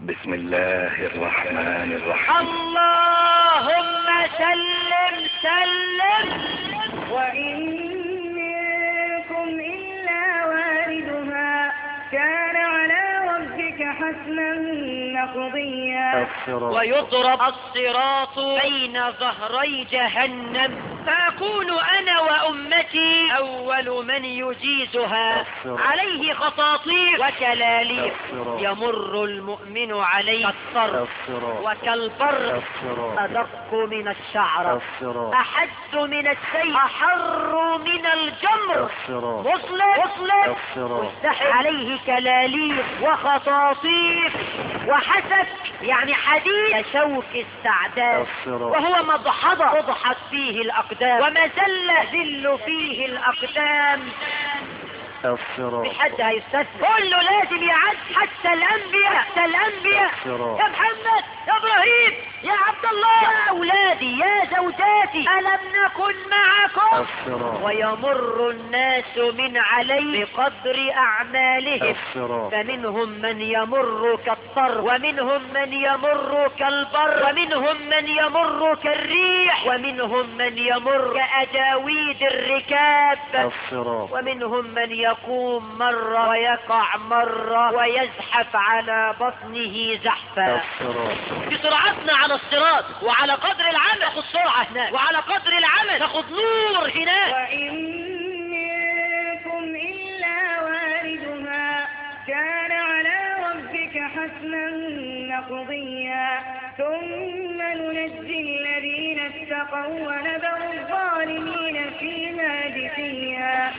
بسم الله الرحمن الرحيم اللهم سلم سلم وإن منكم إلا واردها كان على ربك حتما مقضيا الصراط ويضرب الصراط بين ظهري جهنم فأكون أنا وأمتي أول من يجيزها الصراط. عليه خطاطير وكلاليب الصراط. يمر المؤمن عليه كالصرف الصراط وكالبر الصراط أدق من الشعر الصراط أحد من السيف أحر من الجمر الصراط مصلح مصلح الصراط مستحب عليه كلاليب وخطاطيف وحسك يعني حديد كشوك السعدان الصراط وهو مضحضة تضحك فيه الأقدام ومزلة زل فيه الأقدام الصراط مش حد هيستثنى كله لازم يعد حتى الأنبياء حتى الأنبياء الصراط. يا محمد يا إبراهيم يا عبد الله يا أولادي يا زوجاتي ألم نكن معكم الصراط ويمر الناس من عليه بقدر أعمالهم الصراط فمنهم من يمر كالطر ومنهم من يمر كالبر ومنهم من يمر كالريح ومنهم من يمر كأجاويد الركاب الصراط ومنهم من يقوم مرة ويقع مرة ويزحف على بطنه زحفا الصراط بسرعتنا على الصراط وعلى قدر العمل تاخد سرعة هناك وعلى قدر العمل تاخد نور هناك وإن منكم إلا واردها كان على ربك حتما مقضيا ثم ننجي الذين اتقوا ونذر الظالمين فيها جثيا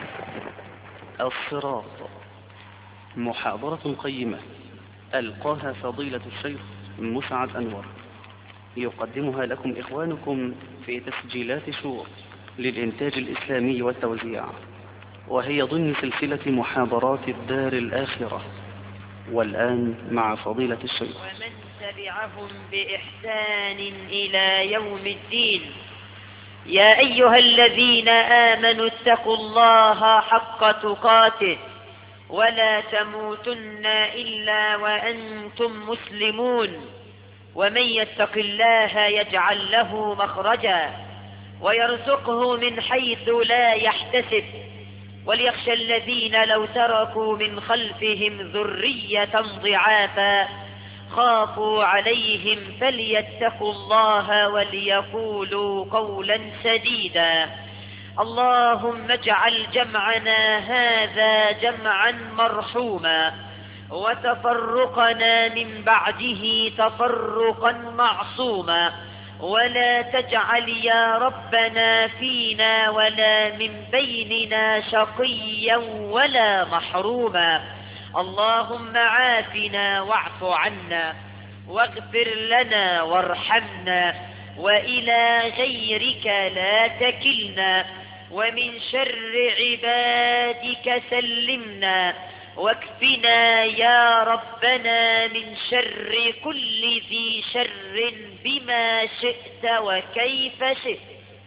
الصراط محاضرة قيمة ألقاها فضيلة الشيخ مسعد أنور يقدمها لكم إخوانكم في تسجيلات شور للإنتاج الإسلامي والتوزيع وهي ضمن سلسلة محاضرات الدار الآخرة والآن مع فضيلة الشيخ ومن تبعهم بإحسان إلى يوم الدين يا أيها الذين آمنوا اتقوا الله حق تقاته ولا تموتن إلا وأنتم مسلمون ومن يتق الله يجعل له مخرجا ويرزقه من حيث لا يحتسب وليخشى الذين لو تركوا من خلفهم ذرية ضعافا خافوا عليهم فليتقوا الله وليقولوا قولا سديدا اللهم اجعل جمعنا هذا جمعا مرحوما وتفرقنا من بعده تفرقا معصوما ولا تجعل يا ربنا فينا ولا من بيننا شقيا ولا محروما اللهم عافنا واعف عنا واغفر لنا وارحمنا وإلى غيرك لا تكلنا ومن شر عبادك سلمنا واكفنا يا ربنا من شر كل ذي شر بما شئت وكيف شئت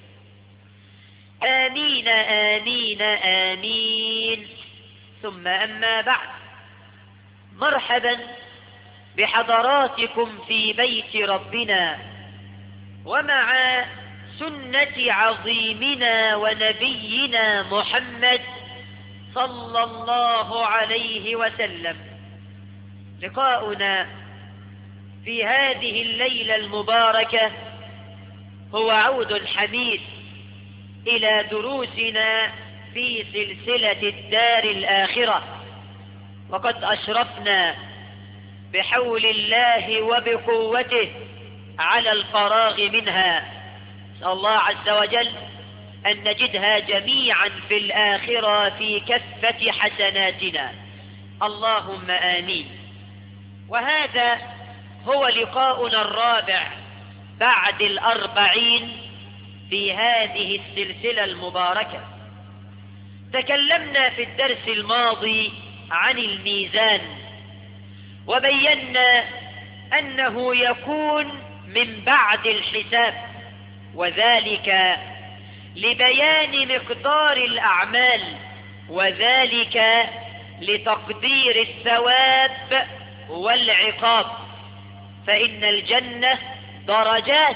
آمين آمين آمين ثم أما بعد مرحبا بحضراتكم في بيت ربنا ومع سنة عظيمنا ونبينا محمد صلى الله عليه وسلم لقاؤنا في هذه الليلة المباركة هو عود حميد إلى دروسنا في سلسلة الدار الآخرة وقد أشرفنا بحول الله وبقوته على الفراغ منها نسأل الله عز وجل أن نجدها جميعا في الآخرة في كفة حسناتنا اللهم آمين وهذا هو لقاؤنا الرابع بعد الأربعين في هذه السلسلة المباركة تكلمنا في الدرس الماضي عن الميزان وبينا أنه يكون من بعد الحساب وذلك لبيان مقدار الأعمال وذلك لتقدير الثواب والعقاب فإن الجنة درجات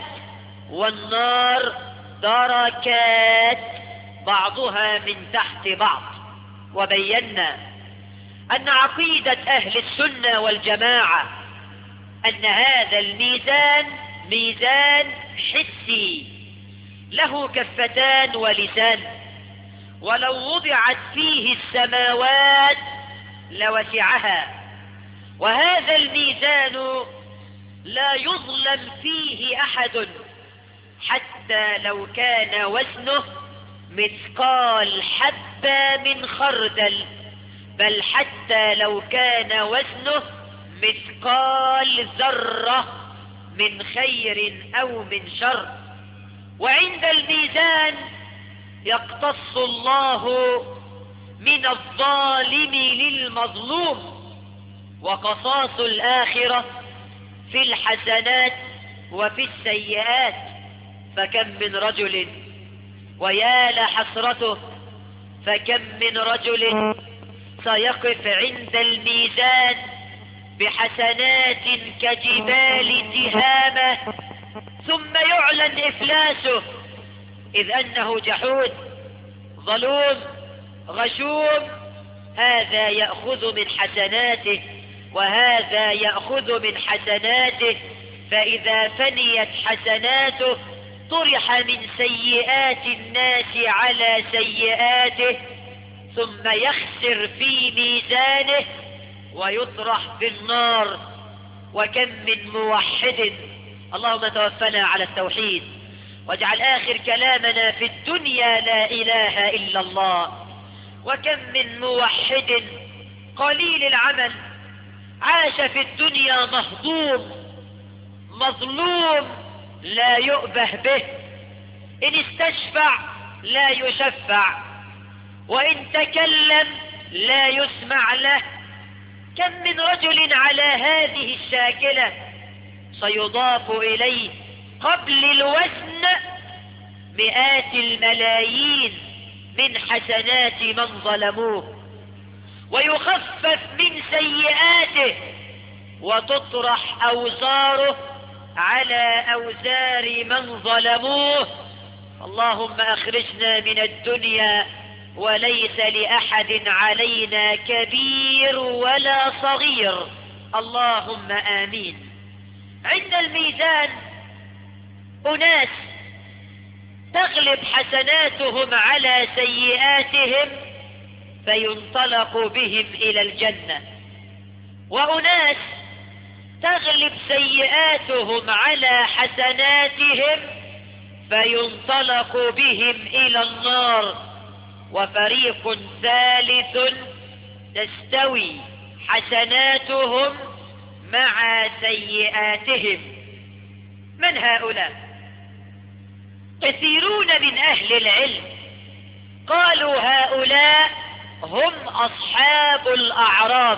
والنار دركات بعضها من تحت بعض وبينا أن عقيدة أهل السنة والجماعة أن هذا الميزان ميزان حسي له كفتان ولسان ولو وضعت فيه السماوات لوسعها وهذا الميزان لا يظلم فيه أحد حتى لو كان وزنه مثقال حبة من خردل بل حتى لو كان وزنه مثقال ذرة من خير أو من شر وعند الميزان يقتص الله من الظالم للمظلوم وقصاص الآخرة في الحسنات وفي السيئات فكم من رجل ويا لحسرته فكم من رجل سيقف عند الميزان بحسنات كجبال تهامة ثم يعلن إفلاسه إذ أنه جحود ظلوم غشوم هذا يأخذ من حسناته وهذا يأخذ من حسناته فإذا فنيت حسناته طرح من سيئات الناس على سيئاته ثم يخسر في ميزانه ويطرح في النار وكم من موحد اللهم توفنا على التوحيد واجعل آخر كلامنا في الدنيا لا إله إلا الله وكم من موحد قليل العمل عاش في الدنيا مهضوم مظلوم لا يؤبه به إن استشفع لا يشفع وإن تكلم لا يسمع له كم من رجل على هذه الشاكلة سيضاف إليه قبل الوزن مئات الملايين من حسنات من ظلموه ويخفف من سيئاته وتطرح أوزاره على أوزار من ظلموه اللهم أخرجنا من الدنيا وليس لأحد علينا كبير ولا صغير اللهم آمين عند الميزان أناس تغلب حسناتهم على سيئاتهم فينطلق بهم إلى الجنة وأناس تغلب سيئاتهم على حسناتهم فينطلق بهم إلى النار وفريق ثالث تستوي حسناتهم مع سيئاتهم من هؤلاء كثيرون من أهل العلم قالوا هؤلاء هم أصحاب الأعراف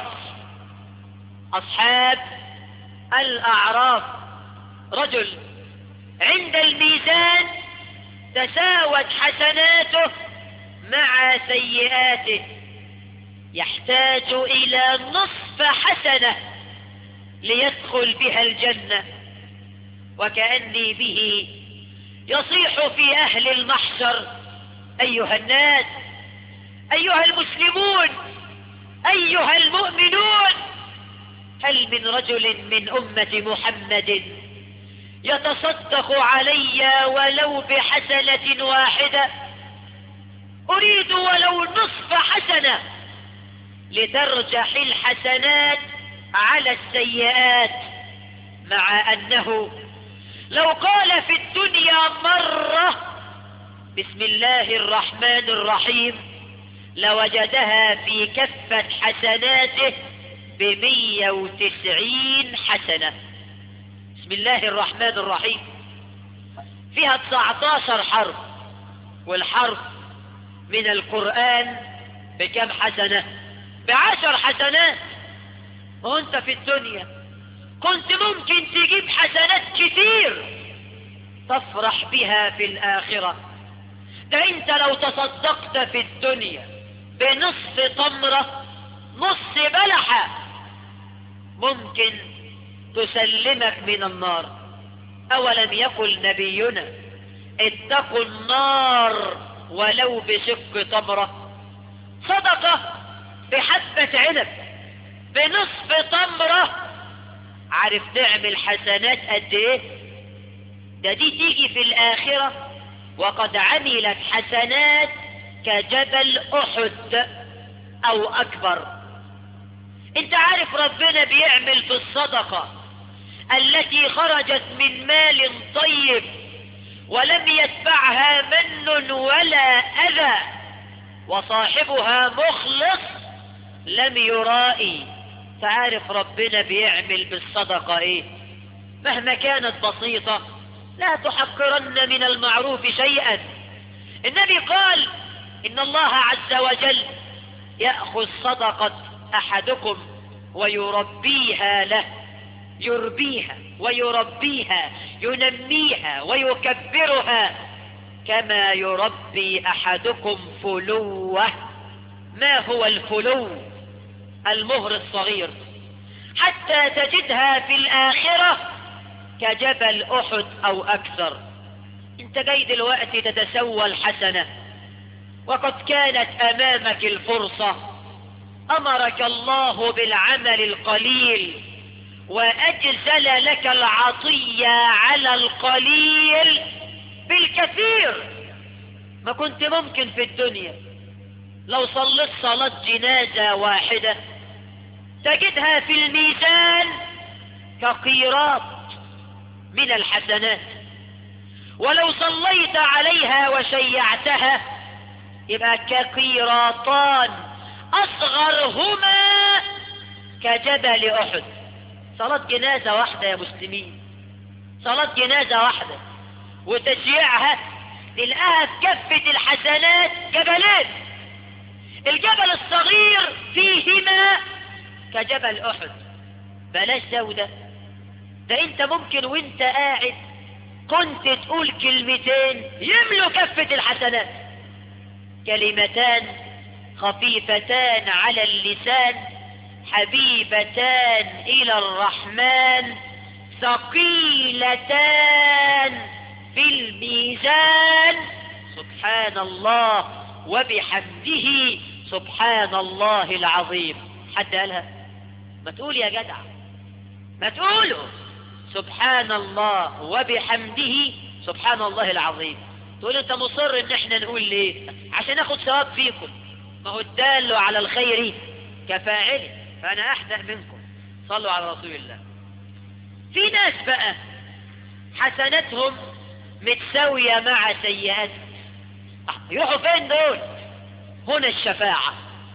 أصحاب الأعراف رجل عند الميزان تساوت حسناته مع سيئاته يحتاج إلى نصف حسنة ليدخل بها الجنة وكأني به يصيح في أهل المحشر أيها الناس أيها المسلمون أيها المؤمنون هل من رجل من أمة محمد يتصدق علي ولو بحسنة واحدة أريد ولو نصف حسنة لترجح الحسنات على السيئات مع أنه لو قال في الدنيا مرة بسم الله الرحمن الرحيم لوجدها في كفة حسناته بمية وتسعين حسنة بسم الله الرحمن الرحيم فيها 19 حرف والحرف من القرآن بكم حسنة بعشر حسنات وانت في الدنيا كنت ممكن تجيب حسنات كتير تفرح بها في الآخرة ده انت لو تصدقت في الدنيا بنصف تمرة نص بلحة ممكن تسلمك من النار أولم يقل نبينا اتقوا النار ولو بشق تمرة صدقة بحبة عنب بنصف تمرة عارف تعمل حسنات قد ايه ده دي تيجي في الآخرة وقد عملت حسنات كجبل أحد أو أكبر انت عارف ربنا بيعمل في الصدقة التي خرجت من مال طيب ولم يتبعها من ولا أذى وصاحبها مخلص لم يرائي فعارف ربنا بيعمل بالصدقة ايه مهما كانت بسيطة لا تحقرن من المعروف شيئا النبي قال إن الله عز وجل يأخذ صدقة أحدكم ويربيها له يربيها ويربيها ينميها ويكبرها كما يربي أحدكم فلوه ما هو الفلو المهر الصغير حتى تجدها في الآخرة كجبل أحد أو أكثر انت جاي دلوقتي تتسوى الحسنة وقد كانت أمامك الفرصة أمرك الله بالعمل القليل وأجزل لك العطية على القليل بالكثير ما كنت ممكن في الدنيا لو صليت صلاة جنازة واحدة تجدها في الميزان كقيراط من الحسنات ولو صليت عليها وشيعتها يبقى كقيراطان أصغرهما كجبل أحد صلاة جنازة واحدة يا مسلمين صلاة جنازة واحدة وتشييعها تلقاها في كفة الحسنات جبلين الجبل الصغير فيهما كجبل أحد بلاش زودة ده انت ممكن وانت قاعد كنت تقول كلمتين يملوا كفة الحسنات كلمتان خفيفتان على اللسان حبيبتان إلى الرحمن ثقيلتان في الميزان سبحان الله وبحمده سبحان الله العظيم حد قالها ما تقول يا جدع ما تقولوا سبحان الله وبحمده سبحان الله العظيم تقول انت مصر ان احنا نقول ليه عشان اخد ثواب فيكم ما هو الدال على الخير كفاعله فانا احدث منكم صلوا على رسول الله في ناس بقى حسناتهم متساوية مع سيئاتهم يروحوا فين دول هنا الشفاعة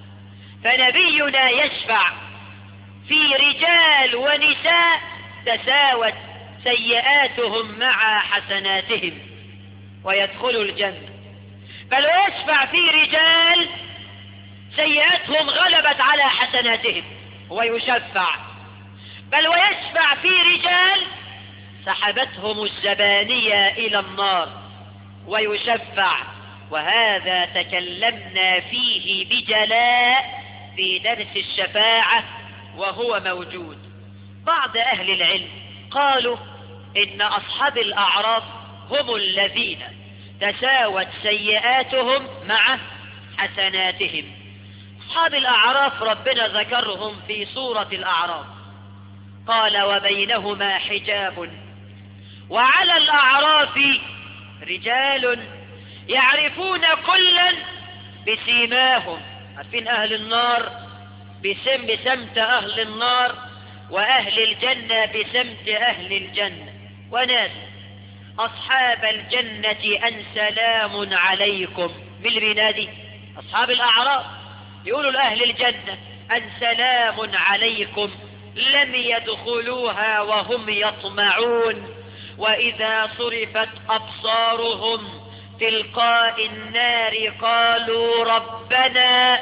فنبينا يشفع في رجال ونساء تساوت سيئاتهم مع حسناتهم ويدخلوا الجنة بل ويشفع في رجال سيئاتهم غلبت على حسناتهم ويشفع بل ويشفع في رجال سحبتهم الزبانية إلى النار ويشفع وهذا تكلمنا فيه بجلاء في درس الشفاعة وهو موجود بعض أهل العلم قالوا إن أصحاب الأعراف هم الذين تساوت سيئاتهم مع حسناتهم أصحاب الأعراف ربنا ذكرهم في سورة الأعراف قال وبينهما حجاب وعلى الأعراف رجال يعرفون كلا بسيماهم عارفين أهل النار بسم بسمت أهل النار وأهل الجنة بسمت أهل الجنة وناس أصحاب الجنة أن سلام عليكم من اللي بينادي أصحاب الأعراف يقولوا لأهل الجنة أن سلام عليكم لم يدخلوها وهم يطمعون وإذا صرفت أبصارهم تلقاء النار قالوا ربنا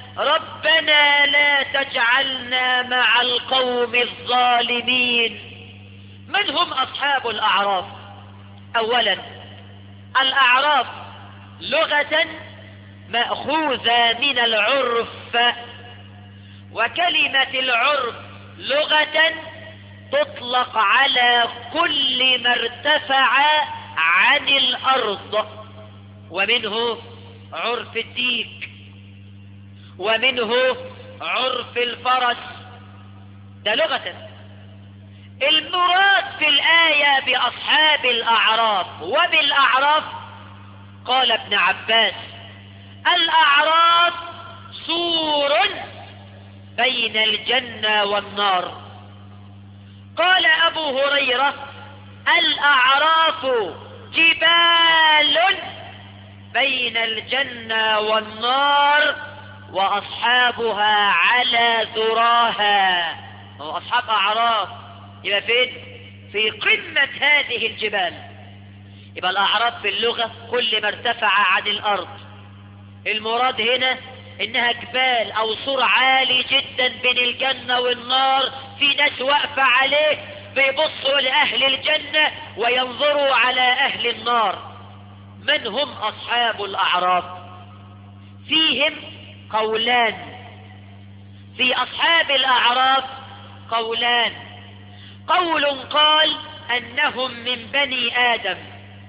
ربنا لا تجعلنا مع القوم الظالمين من هم أصحاب الأعراف أولا الأعراف لغة مأخوذة من العرف وكلمة العرف لغة تطلق على كل ما ارتفع عن الأرض ومنه عرف الديك ومنه عرف الفرس ده لغة المراد في الآية بأصحاب الأعراف وبالأعراف قال ابن عباس الأعراف سور بين الجنة والنار قال أبو هريرة الأعراف جبال بين الجنة والنار وأصحابها على ذراها هو أصحاب أعراف يبقى فين في قمة هذه الجبال يبقى الأعراف في اللغة كل ما ارتفع عن الأرض المراد هنا إنها جبال أو سور عالي جدا بين الجنة والنار في ناس واقفة عليه بيبصوا لأهل الجنة وينظروا على أهل النار من هم أصحاب الأعراف فيهم قولان في أصحاب الأعراف قولان قول قال أنهم من بني آدم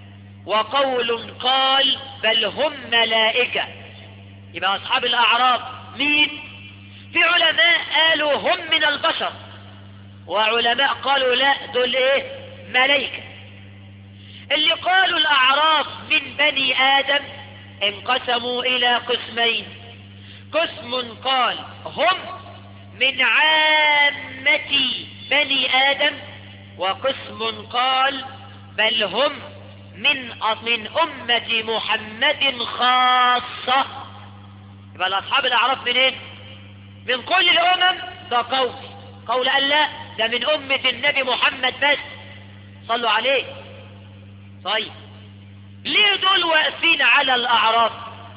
وقول قال بل هم ملائكة يبقى أصحاب الأعراف مين في علماء قالوا هم من البشر وعلماء قالوا لا دول ايه ملائكة اللي قالوا الأعراف من بني آدم انقسموا إلى قسمين قسم قال هم من عامة بني آدم وقسم قال بل هم من من أمة محمد خاصة يبقى الأصحاب الأعراف منين من كل الأمم ده قول قول قال لا ده من أمة النبي محمد بس صلوا عليه طيب ليه دول واقفين على الأعراف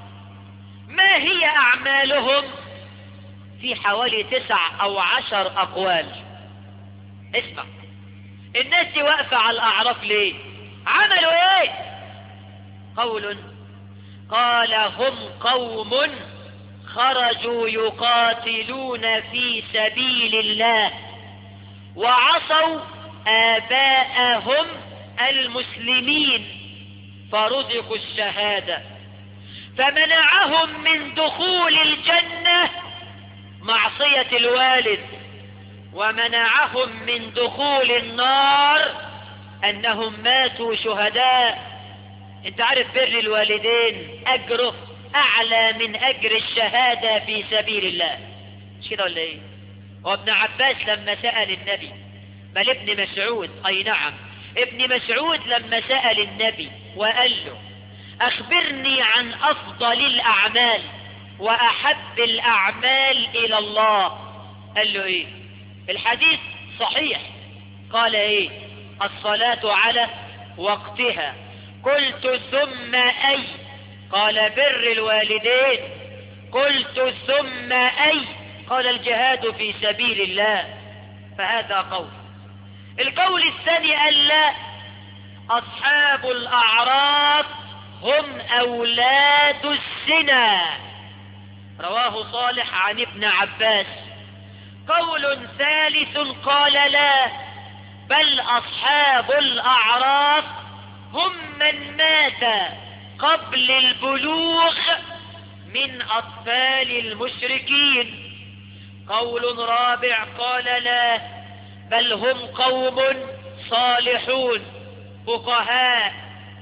ما هي أعمالهم في حوالي تسع أو عشر أقوال اسمع الناس دي واقفة على الأعراف ليه عملوا ايه قول قال هم قوم خرجوا يقاتلون في سبيل الله وعصوا آباءهم المسلمين فرزقوا الشهادة فمنعهم من دخول الجنة معصية الوالد ومنعهم من دخول النار انهم ماتوا شهداء انت عارف بر الوالدين اجره اعلى من اجر الشهادة في سبيل الله مش كده ولا ايه وابن عباس لما سأل النبي بل ابن مسعود اي نعم ابن مسعود لما سأل النبي وقال له اخبرني عن افضل الاعمال واحب الاعمال الى الله قال له ايه الحديث صحيح قال ايه الصلاة على وقتها قلت ثم اي قال بر الوالدين قلت ثم اي قال الجهاد في سبيل الله فهذا قول القول الثاني قال لا اصحاب الاعراف هم اولاد الزنا رواه صالح عن ابن عباس قول ثالث قال لا بل أصحاب الأعراف هم من مات قبل البلوغ من أطفال المشركين قول رابع قال لا بل هم قوم صالحون فقهاء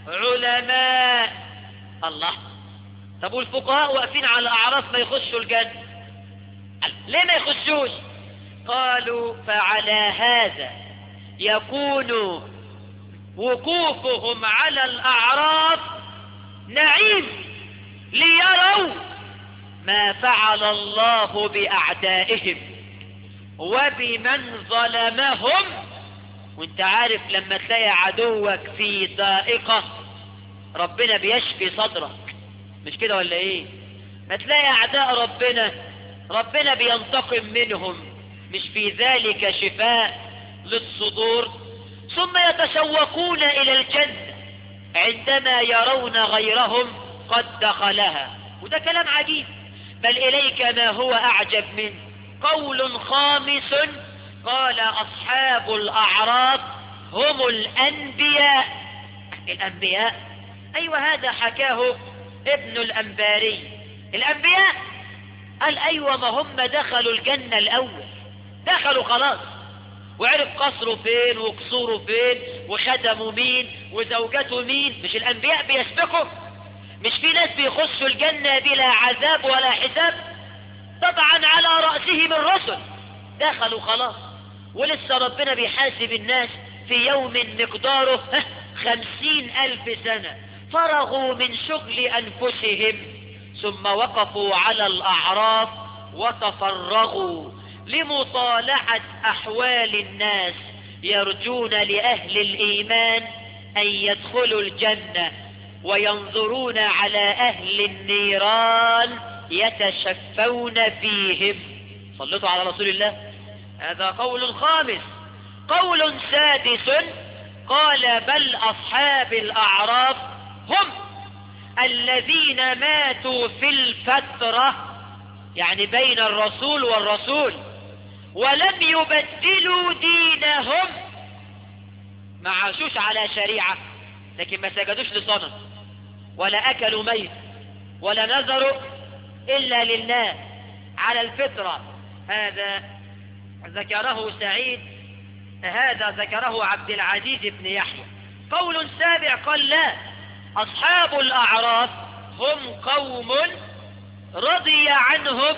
علماء الله طب والفقهاء واقفين على الأعراف ما يخشوا الجنة ليه ما يخشوش قالوا فعلى هذا يكون وقوفهم على الأعراف نعيم ليروا ما فعل الله بأعدائهم وبمن ظلمهم وانت عارف لما تلاقي عدوك في ضائقة ربنا بيشفي صدرك مش كده ولا ايه ما تلاقي اعداء ربنا ربنا بينتقم منهم مش في ذلك شفاء للصدور ثم يتشوقون الى الجنة عندما يرون غيرهم قد دخلها وده كلام عجيب بل اليك ما هو اعجب منه قول خامس قال أصحاب الأعراف هم الأنبياء الأنبياء أيوة هذا حكاه ابن الأنباري الأنبياء قال أيوة ما هم دخلوا الجنة الأول دخلوا خلاص وعرف قصره فين وقصوره فين وخدموا مين وزوجته مين مش الأنبياء بيسبقوا مش في ناس بيخشوا الجنة بلا عذاب ولا حساب طبعا على رأسهم الرسل دخلوا خلاص ولسه ربنا بيحاسب الناس في يوم مقداره ها، خمسين ألف سنة فرغوا من شغل أنفسهم ثم وقفوا على الأعراف وتفرغوا لمطالعة أحوال الناس يرجون لأهل الإيمان أن يدخلوا الجنة وينظرون على أهل النيران يتشفون فيهم صلتوا على رسول الله هذا قول خامس قول سادس قال بل أصحاب الأعراف هم الذين ماتوا في الفترة يعني بين الرسول والرسول ولم يبدلوا دينهم ما عاشوش على شريعة لكن ما سجدوش لصنم ولا أكلوا ميت ولا نذروا إلا لله على الفطرة هذا ذكره سعيد هذا ذكره عبد العزيز بن يحيى قول سابع قال لا أصحاب الأعراف هم قوم رضي عنهم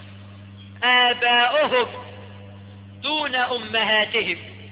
آباؤهم دون أمهاتهم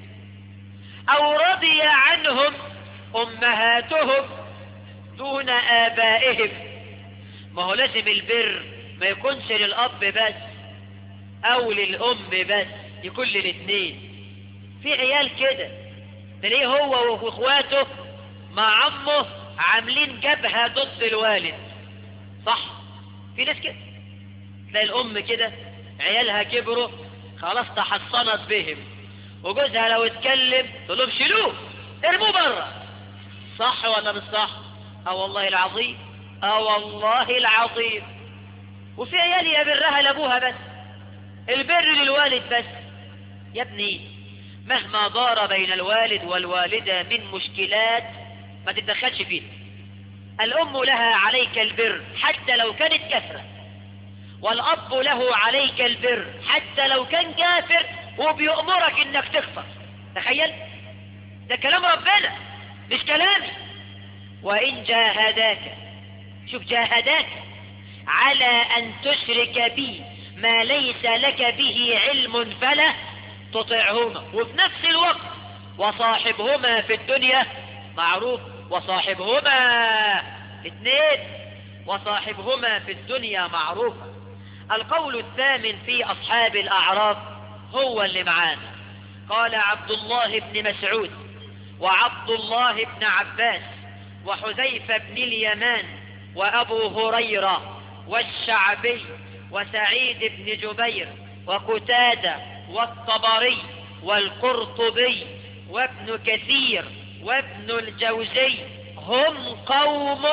أو رضي عنهم أمهاتهم دون آبائهم ما هو لازم البر ما يكونش للأب بس أو للأم بس يكون للاثنين في عيال كده تلاقيه هو واخواته مع عمه عاملين جبهة ضد الوالد صح في ناس كده تلاقي الأم كده عيالها كبروا خلاص تحصنت بهم وجوزها لو اتكلم تقول لهم شيلوه ارموه بره صح ولا مش صح اه والله العظيم اه والله العظيم وفي عيال يبرها لابوها بس البر للوالد بس يا ابني مهما دار بين الوالد والوالدة من مشكلات ما تتدخلش فيها الأم لها عليك البر حتى لو كانت كفرة والأب له عليك البر حتى لو كان كافر وبيأمرك انك تكفر تخيل ده كلام ربنا مش كلامي وإن جاهداك شوف جاهداك على أن تشرك بي ما ليس لك به علم فلا تطعهما وفي نفس الوقت وصاحبهما في الدنيا معروف وصاحبهما اثنين وصاحبهما في الدنيا معروفة القول الثامن في أصحاب الأعراف هو اللي معانا قال عبد الله بن مسعود وعبد الله بن عباس وحذيفة بن اليمان وأبو هريرة والشعبي وسعيد بن جبير وقتادة والطبري والقرطبي وابن كثير وابن الجوزي هم قوم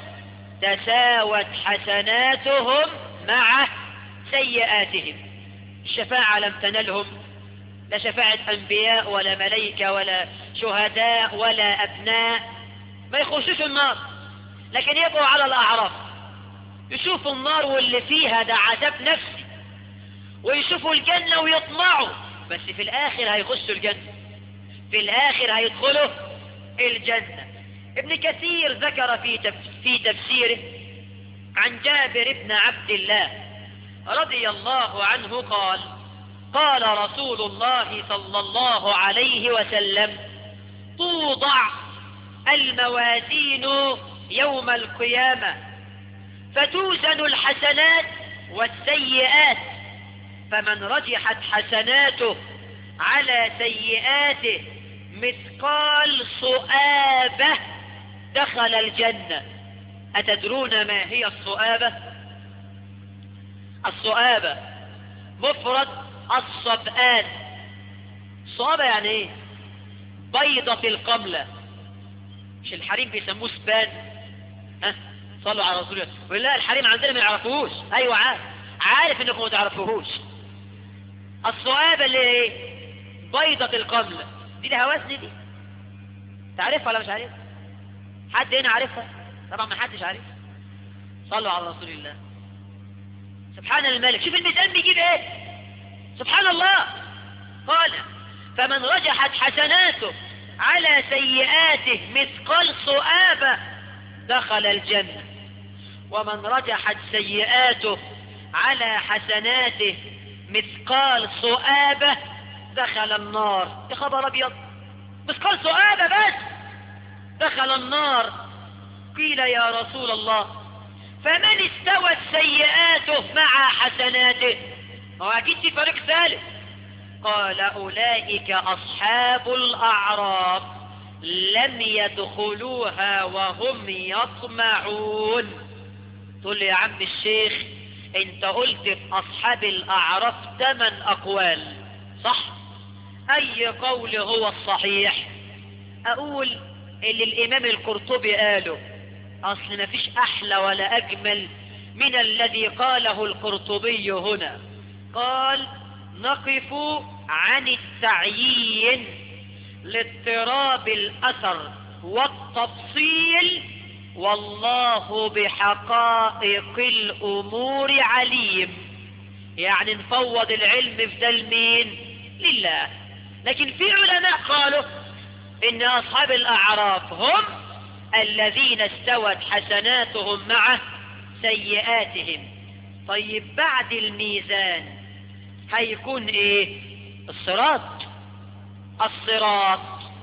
تساوت حسناتهم مع سيئاتهم الشفاعة لم تنلهم لا شفاعة أنبياء ولا ملائكة ولا شهداء ولا أبناء ما يخشوش النار لكن يبقوا على الأعراف يشوفوا النار واللي فيها ده عذاب نفسي ويشوفوا الجنة ويطمعوا بس في الآخر هيخشوا الجنة في الآخر هيدخلوا الجنة ابن كثير ذكر في تف- في تفسيره عن جابر بن عبد الله رضي الله عنه قال قال رسول الله صلى الله عليه وسلم توضع الموازين يوم القيامة فتوزن الحسنات والسيئات فمن رجحت حسناته على سيئاته مثقال صؤابة دخل الجنة أتدرون ما هي الصؤابة الصؤابة مفرد الصبآن الصؤابة يعني ايه بيضة القملة مش الحريم بيسموه سبان ها صلوا على رسول الله يقول لا الحريم عندنا ما يعرفوهوش ايوه عارف عارف انكم ما تعرفوهوش الصؤابة اللي ايه بيضة القملة دي لها وزن دي تعرفها ولا مش عارفها حد هنا عارفها طبعا ما حدش عارفها صلوا على رسول الله سبحان الملك شوف الميزان بيجيب ايه سبحان الله قال فمن رجحت حسناته على سيئاته مثقال صؤابة دخل الجنة ومن رجحت سيئاته على حسناته مثقال صؤابة دخل النار يا خبر ابيض مثقال صؤابة بس دخل النار قيل يا رسول الله فمن استوت سيئاته مع حسناته هو اكيد في فريق ثالث قال اولئك اصحاب الاعراف لم يدخلوها وهم يطمعون تقول لي يا عم الشيخ انت قلت في اصحاب الاعراف ثمان اقوال صح اي قول هو الصحيح اقول اللي الامام القرطبي قاله اصل ما فيش احلى ولا اجمل من الذي قاله القرطبي هنا قال نقف عن التعيين لاضطراب الاثر والتفصيل والله بحقائق الامور عليم يعني نفوض العلم في ده لمين لله لكن في علماء قالوا ان اصحاب الاعراف هم الذين استوت حسناتهم مع سيئاتهم طيب بعد الميزان هيكون ايه الصراط الصراط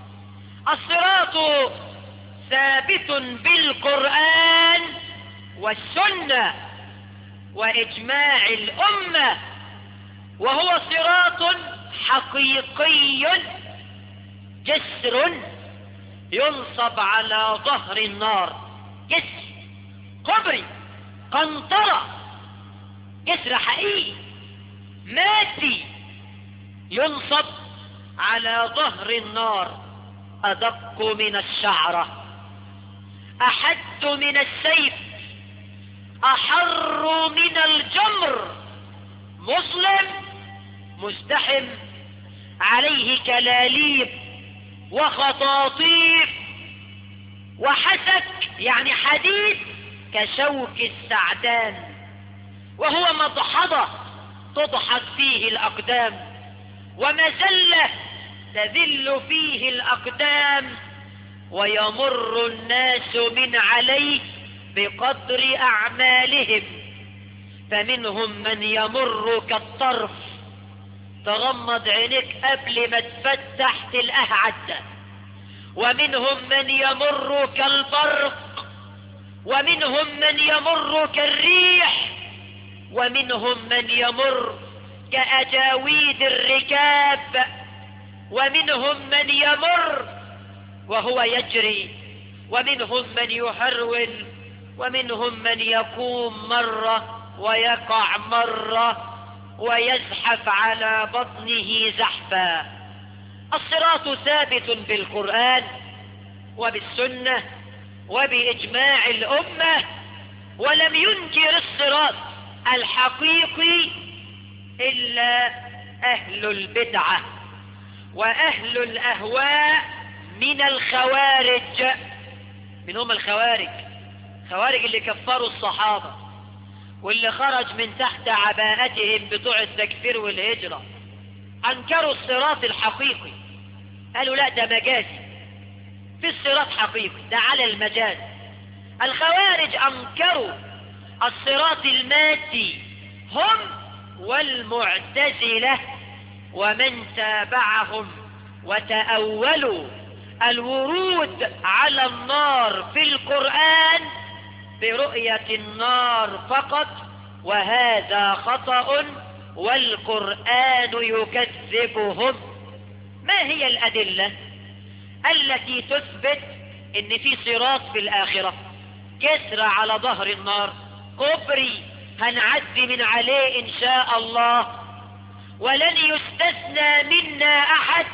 الصراط ثابت بالقرآن والسنة وإجماع الأمة وهو صراط حقيقي جسر ينصب على ظهر النار جسر كبري قنطرة جسر حقيقي مادي ينصب على ظهر النار أدق من الشعرة أحد من السيف أحر من الجمر مسلم مزدحم عليه كلاليب وخطاطيف وحسك يعني حديد كشوك السعدان وهو مضحضة تضحك فيه الأقدام ومزلة تذل فيه الأقدام ويمر الناس من عليه بقدر أعمالهم فمنهم من يمر كالطرف تغمض عينيك قبل ما تفتح تلقاه عدى ومنهم من يمر كالبرق ومنهم من يمر كالريح ومنهم من يمر كأجاويد الركاب ومنهم من يمر وهو يجري ومنهم من يهرول ومنهم من يقوم مرة ويقع مرة ويزحف على بطنه زحفا الصراط ثابت بالقرآن وبالسنة وبإجماع الأمة ولم ينكر الصراط الحقيقي إلا أهل البدعة وأهل الأهواء من الخوارج من هم الخوارج خوارج اللي كفروا الصحابة واللي خرج من تحت عباءتهم بتوع التكفير والهجرة أنكروا الصراط الحقيقي قالوا لا ده مجازي في الصراط حقيقي ده على المجاز الخوارج أنكروا الصراط المادي هم والمعتزلة ومن تابعهم وتأولوا الورود على النار في القرآن برؤية النار فقط وهذا خطأ والقرآن يكذبهم ما هي الأدلة التي تثبت ان في صراط في الآخرة جسر على ظهر النار كبري هنعدي من عليه إن شاء الله ولن يستثنى منا أحد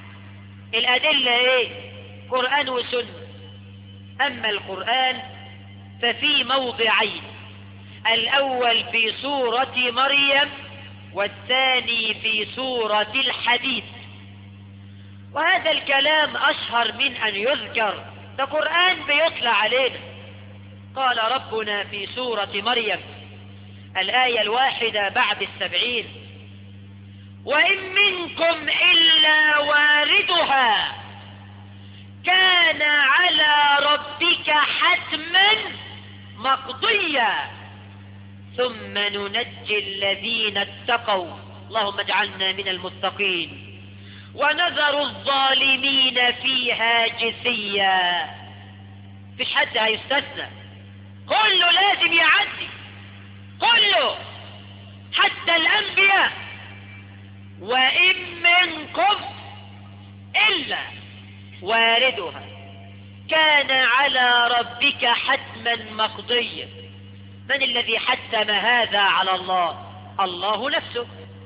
الأدلة إيه قرآن وسنة أما القرآن ففي موضعين الأول في سورة مريم والثاني في سورة الحديث هذا الكلام أشهر من أن يذكر ده قرآن بيطلع علينا قال ربنا في سورة مريم الآية الواحدة بعد السبعين وإن منكم إلا واردها كان على ربك حتما مقضيا ثم ننجي الذين اتقوا اللهم اجعلنا من المتقين ونذر الظالمين فيها جثيا فيش حد هيستثنى كله لازم يعدي كله حتى الأنبياء وإن منكم إلا واردها كان على ربك حتما مقضيا من الذي حتم هذا على الله الله نفسه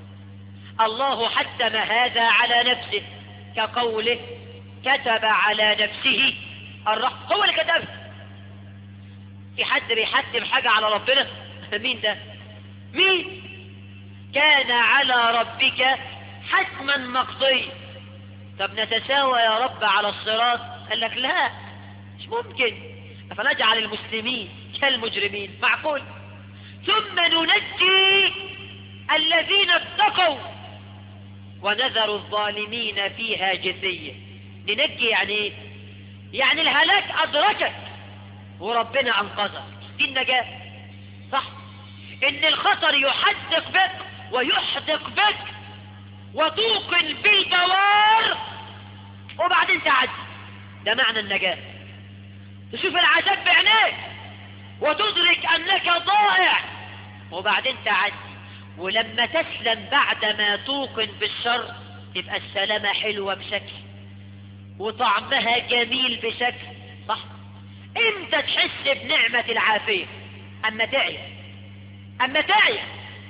الله حتم هذا على نفسه كقوله كتب على نفسه الرحمة هو اللي كتبها في حد بيحتم حاجة على ربنا مين ده مين كان على ربك حتما مقضي طب نتساوى يا رب على الصراط قال لك لا مش ممكن فنجعل المسلمين كالمجرمين معقول ثم ننجي الذين اتقوا ونذر الظالمين فيها جثية ننجي يعني ايه يعني الهلاك أدركك وربنا أنقذك دي النجاة صح إن الخطر يحدق بك ويحدق بك وتوقن بالبوار وبعدين تعدي ده معنى النجاة تشوف العذاب بعينيك وتدرك أنك ضائع وبعدين تعدي ولما تسلم بعدما توقن بالشر تبقى السلامة حلوة بشكل وطعمها جميل بشكل صح امتى تحس بنعمة العافية اما تعيا اما تعيا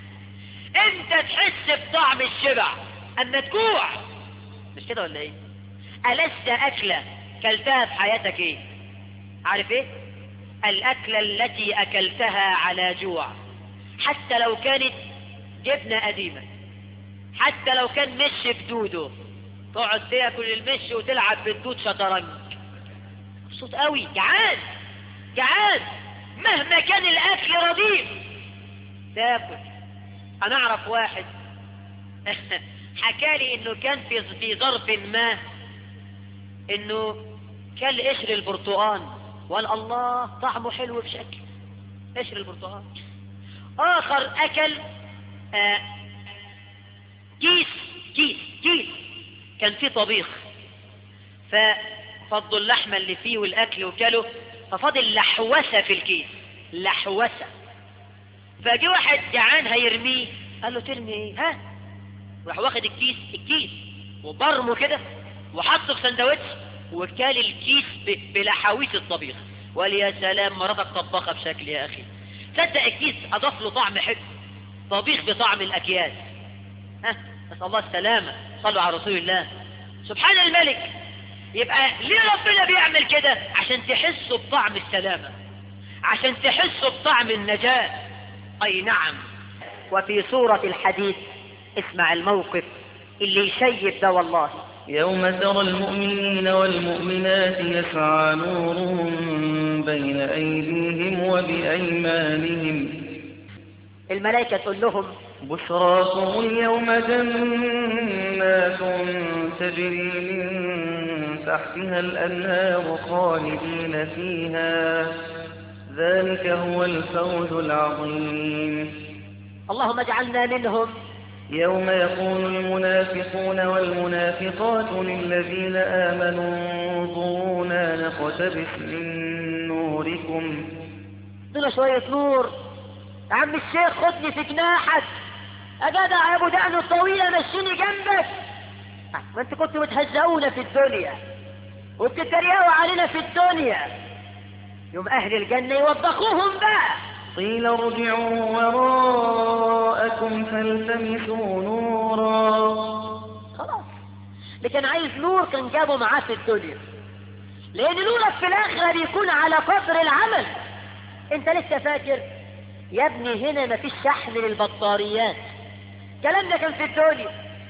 امتى تحس بطعم الشبع اما تجوع مش كده ولا ايه ألست أكلة كلتها في حياتك ايه عارف ايه الأكلة التي أكلتها على جوع حتى لو كانت جبنة قديمة حتى لو كان مش بدوده تقعد تاكل المش وتلعب بالدود شطرنج مبسوط قوي جعان جعان مهما كان الاكل رديء تاكل انا اعرف واحد حكالي انه كان في في ظرف ما انه كل قشر البرتقال وقال الله طعمه حلو بشكل قشر البرتقال اخر اكل آه كيس كيس كيس كان فيه طبيخ ففضوا اللحمة اللي فيه والأكل وكله ففضل لحوسة في الكيس لحوسة فجي واحد جعان هيرميه قال له ترمي ايه ها راح واخد الكيس الكيس وبرمه كده وحطه في سندوتش وكال الكيس ب- بلحاويس الطبيخ وقال يا سلام مراتك طبخه بشكل يا اخي تصدق الكيس اضاف له طعم حلو طبيخ بطعم الاكياس ها نسال الله السلامه صلوا على رسول الله سبحان الملك يبقى ليه ربنا بيعمل كده عشان تحسوا بطعم السلامه عشان تحسوا بطعم النجاه اي نعم وفي سوره الحديث اسمع الموقف اللي يشيب ده والله يوم ترى المؤمنين والمؤمنات يسعى نورهم بين أيديهم وبأيمانهم الملائكه تقول لهم بشراكم اليوم جنات تجري من تحتها الأنهار خالدين فيها ذلك هو الفوز العظيم اللهم اجعلنا منهم يوم يقول المنافقون والمنافقات للذين آمنوا انظرونا نقتبس من نوركم ادينا شوية نور يا عم الشيخ خدني في جناحك يا جدع يا ابو دقن الطويلة مشيني جنبك ما انت كنت بتهزقونا في الدنيا وبتتريقوا علينا في الدنيا يوم اهل الجنة يوبخوهم بقى قيل ارجعوا وراءكم فالتمسوا نورا خلاص اللي كان عايز نور كان جابه معاه في الدنيا لان نورك في الاخره بيكون على قدر العمل انت لسه فاكر يا ابني هنا مفيش شحن للبطاريات الكلام ده كان في الدنيا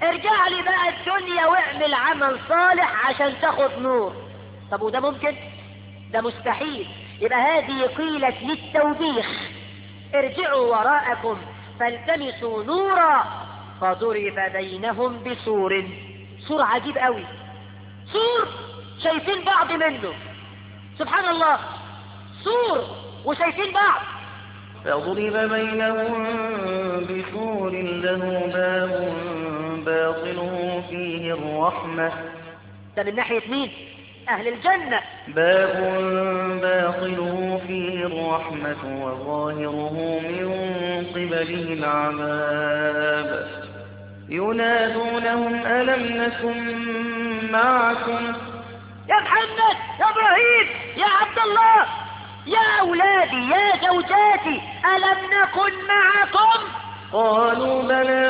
ارجع لي بقى الدنيا واعمل عمل صالح عشان تاخد نور طب وده ممكن ده مستحيل يبقى هذه قيلت للتوبيخ ارجعوا وراءكم فالتمسوا نورا فضرب بينهم بسور سور عجيب قوي سور شايفين بعض منه سبحان الله سور وشايفين بعض فضرب بينهم بسور له باب باطنه فيه الرحمة ده من ناحية مين أهل الجنة باب باطنه فيه الرحمة وظاهره من قبله العذاب ينادونهم ألم نكن معكم يا محمد يا إبراهيم يا عبد الله يا أولادي يا زوجاتي ألم نكن معكم قالوا بلى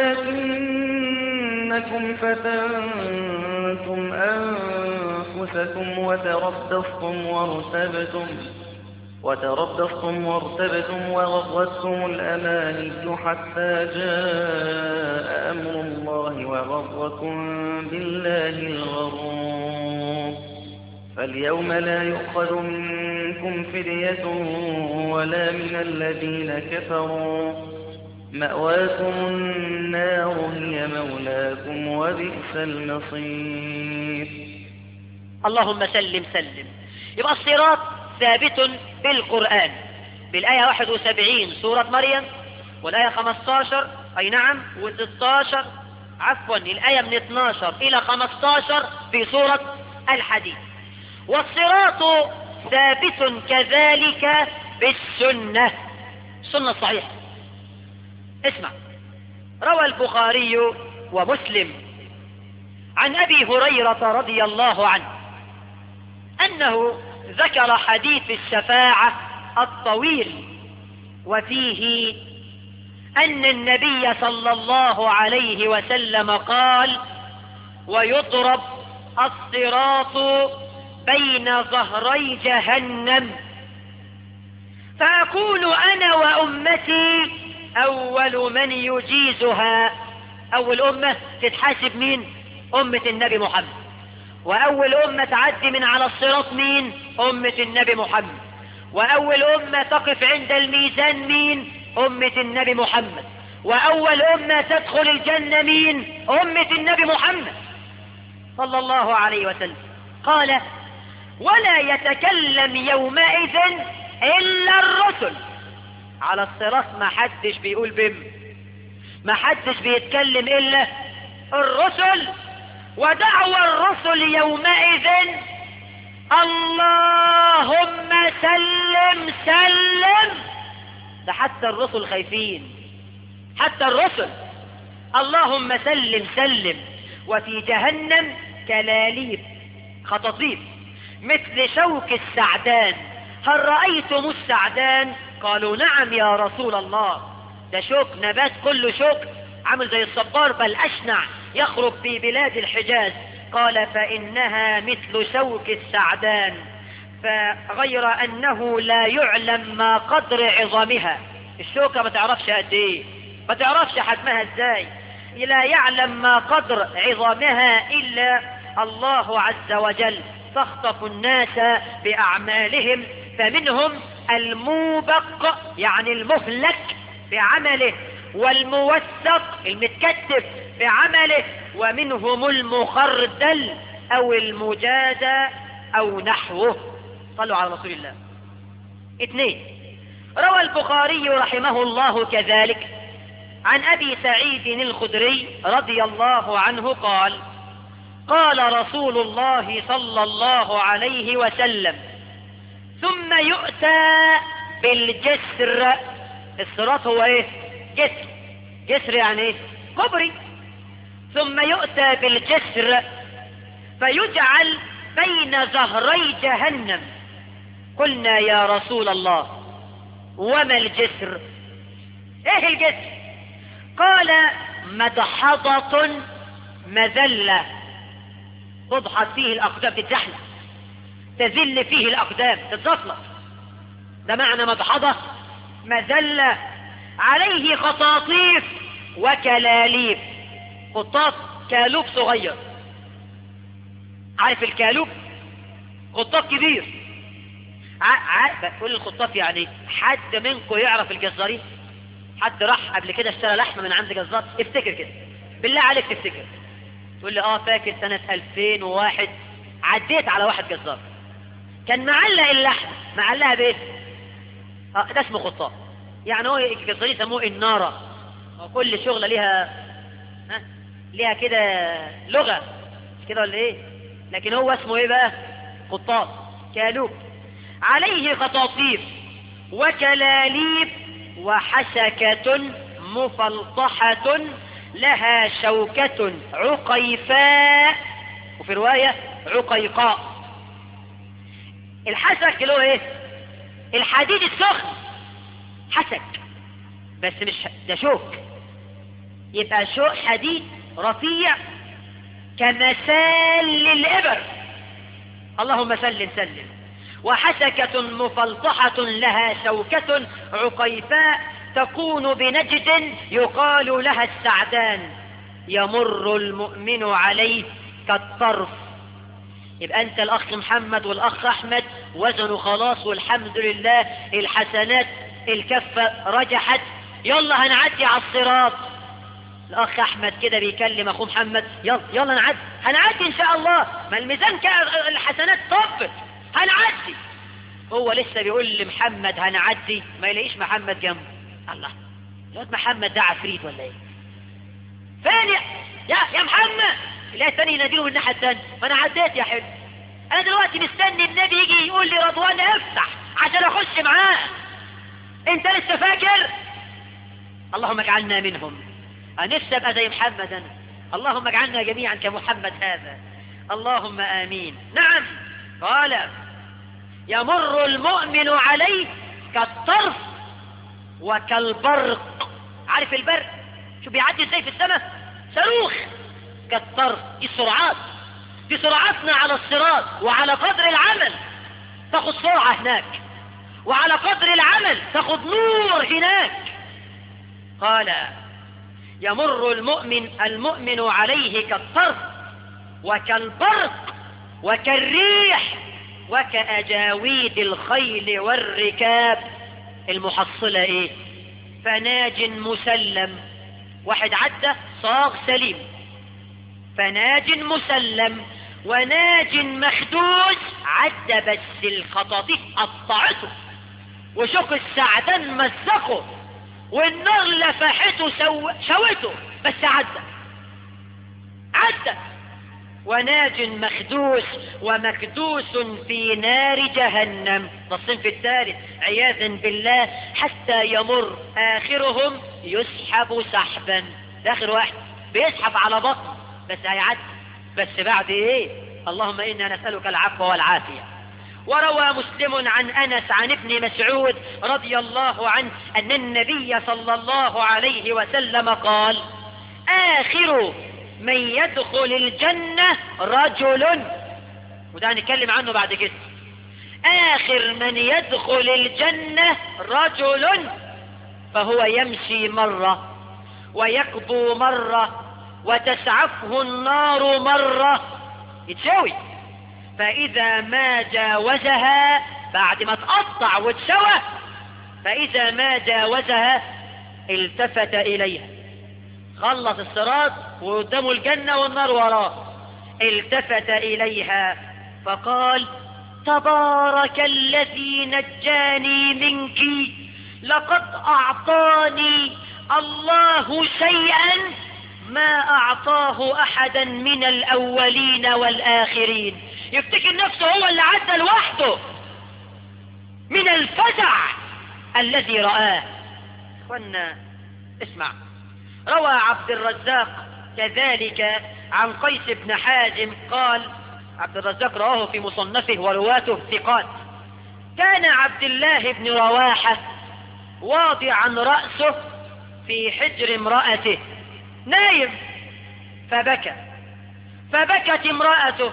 ولكنكم فتنتم أنفسكم وتربصتم وارتبتم وتربصتم وارتبتم وغرتكم الأماني حتى جاء أمر الله وغركم بالله الغرور فاليوم لا يؤخذ منكم فدية ولا من الذين كفروا مأواكم النار هي مولاكم وبئس المصير اللهم سلم سلم يبقى الصراط ثابت بالقرآن بالآية 71 سورة مريم والآية 15 أي نعم و16 عفوا الآية من 12 إلى 15 في سورة الحديد والصراط ثابت كذلك بالسنة السنة الصحيحة اسمع روى البخاري ومسلم عن أبي هريرة رضي الله عنه أنه ذكر حديث الشفاعة الطويل وفيه أن النبي صلى الله عليه وسلم قال ويضرب الصراط بين ظهري جهنم فأكون أنا وأمتي أول من يجيزها أول أمة تتحاسب مين أمة النبي محمد وأول أمة تعدي من على الصراط مين أمة النبي محمد وأول أمة تقف عند الميزان مين أمة النبي محمد وأول أمة تدخل الجنة مين أمة النبي محمد صلى الله عليه وسلم قال ولا يتكلم يومئذ إلا الرسل على الصراط ما حدش بيقول بم ما حدش بيتكلم إلا الرسل ودعوى الرسل يومئذ اللهم سلم سلم ده حتى الرسل خايفين حتى الرسل اللهم سلم سلم وفي جهنم كلاليب خطاطيف مثل شوك السعدان هل رأيتم السعدان قالوا نعم يا رسول الله ده شوك نبات كله شوك عامل زي الصبار بل أشنع يخرج في بلاد الحجاز قال فإنها مثل شوك السعدان فغير أنه لا يعلم ما قدر عظامها الشوكة ما تعرفش قد ايه ما تعرفش حجمها ازاي لا يعلم ما قدر عظامها إلا الله عز وجل تخطف الناس بأعمالهم فمنهم الموبق يعني المهلك بعمله والموثق المتكتف بعمله ومنهم المخردل او المجادى او نحوه صلوا على رسول الله اثنين روى البخاري رحمه الله كذلك عن ابي سعيد الخدري رضي الله عنه قال قال رسول الله صلى الله عليه وسلم ثم يؤتى بالجسر الصراط هو ايه جسر جسر يعني ايه كبري ثم يؤتى بالجسر فيجعل بين ظهري جهنم قلنا يا رسول الله وما الجسر ايه الجسر قال مدحضة مذلة تضحط فيه الأقدام تتزحلق تذل فيه الأقدام تتزفلق ده معنى مدحضة مذلة عليه خطاطيف وكلاليف خطاف كالوب صغير عارف الكالوب خطاف كبير ع... ع... بقول الخطاف يعني حد منكم يعرف الجزارين حد راح قبل كده اشترى لحمه من عند جزار افتكر كده بالله عليك تفتكر تقول لي اه فاكر سنه 2001 عديت على واحد جزار كان معلق اللحمه معلقها بايه اه ده اسمه خطاف يعني هو الجزارين يسموه الناره وكل شغله ليها ها ليها كده لغه مش كده ولا ايه لكن هو اسمه ايه بقى خطاف كالوب عليه خطاطيف وكلاليب وحسكة مفلطحة لها شوكة عقيفاء وفي رواية عقيقاء الحسك اللي هو ايه الحديد السخن حسك بس مش ده شوك يبقى شوك حديد رفيع كمثال للإبر اللهم سلم سلم وحسكة مفلطحة لها شوكة عقيفاء تكون بنجد يقال لها السعدان يمر المؤمن عليه كالطرف يبقى انت الاخ محمد والاخ احمد وزنوا خلاص والحمد لله الحسنات الكفة رجحت يلا هنعدي على الصراط الاخ احمد كده بيكلم اخوه محمد يلا يلا نعدي هنعدي ان شاء الله ما الميزان كان الحسنات طبت هنعدي هو لسه بيقول لمحمد هنعدي ما يلاقيش محمد جنبه الله الواد محمد ده عفريت ولا ايه فين يا يا, يا محمد لا الثاني يناديله من الناحيه الثانيه ما انا عديت يا حلو انا دلوقتي مستني النبي يجي يقول لي رضوان افتح عشان اخش معاه انت لسه فاكر اللهم اجعلنا منهم انا نفسي ابقى زي محمد انا اللهم اجعلنا جميعا كمحمد هذا اللهم امين نعم قال يمر المؤمن عليه كالطرف وكالبرق عارف البرق شو بيعدي ازاي في السماء صاروخ كالطرف دي سرعات دي سرعتنا على الصراط وعلى قدر العمل تاخد سرعة هناك وعلى قدر العمل تاخد نور هناك قال يمر المؤمن المؤمن عليه كالطرف وكالبرق وكالريح وكأجاويد الخيل والركاب المحصلة ايه فناج مسلم واحد عدى صاغ سليم فناج مسلم وناج مخدوش عدى بس الخطاطيف قطعته وشوك السعدان مزقه والنار لفحته سو... شوته بس عدى عدى وناج مخدوش ومكدوس في نار جهنم ده الصنف الثالث عياذا بالله حتى يمر آخرهم يسحب سحبا ده آخر واحد بيسحب على بطن بس هيعدي بس بعد ايه اللهم إنا نسألك العفو والعافية وروى مسلم عن أنس عن ابن مسعود رضي الله عنه أن النبي صلى الله عليه وسلم قال آخر من يدخل الجنة رجل وده هنتكلم عنه بعد كده آخر من يدخل الجنة رجل فهو يمشي مرة ويقضو مرة وتسعفه النار مرة يتسوي فإذا ما جاوزها بعد ما تقطع وتسوى فإذا ما جاوزها التفت إليها خلص الصراط وقدامه الجنة والنار وراه التفت إليها فقال تبارك الذي نجاني منك لقد أعطاني الله شيئا ما أعطاه أحدا من الأولين والآخرين يفتكر نفسه هو اللي عدى لوحده من الفزع الذي رآه اخوانا اسمع روى عبد الرزاق كذلك عن قيس بن حازم قال عبد الرزاق رواه في مصنفه ورواته ثقات كان عبد الله بن رواحة واضعا رأسه في حجر امرأته نايم فبكى فبكت امرأته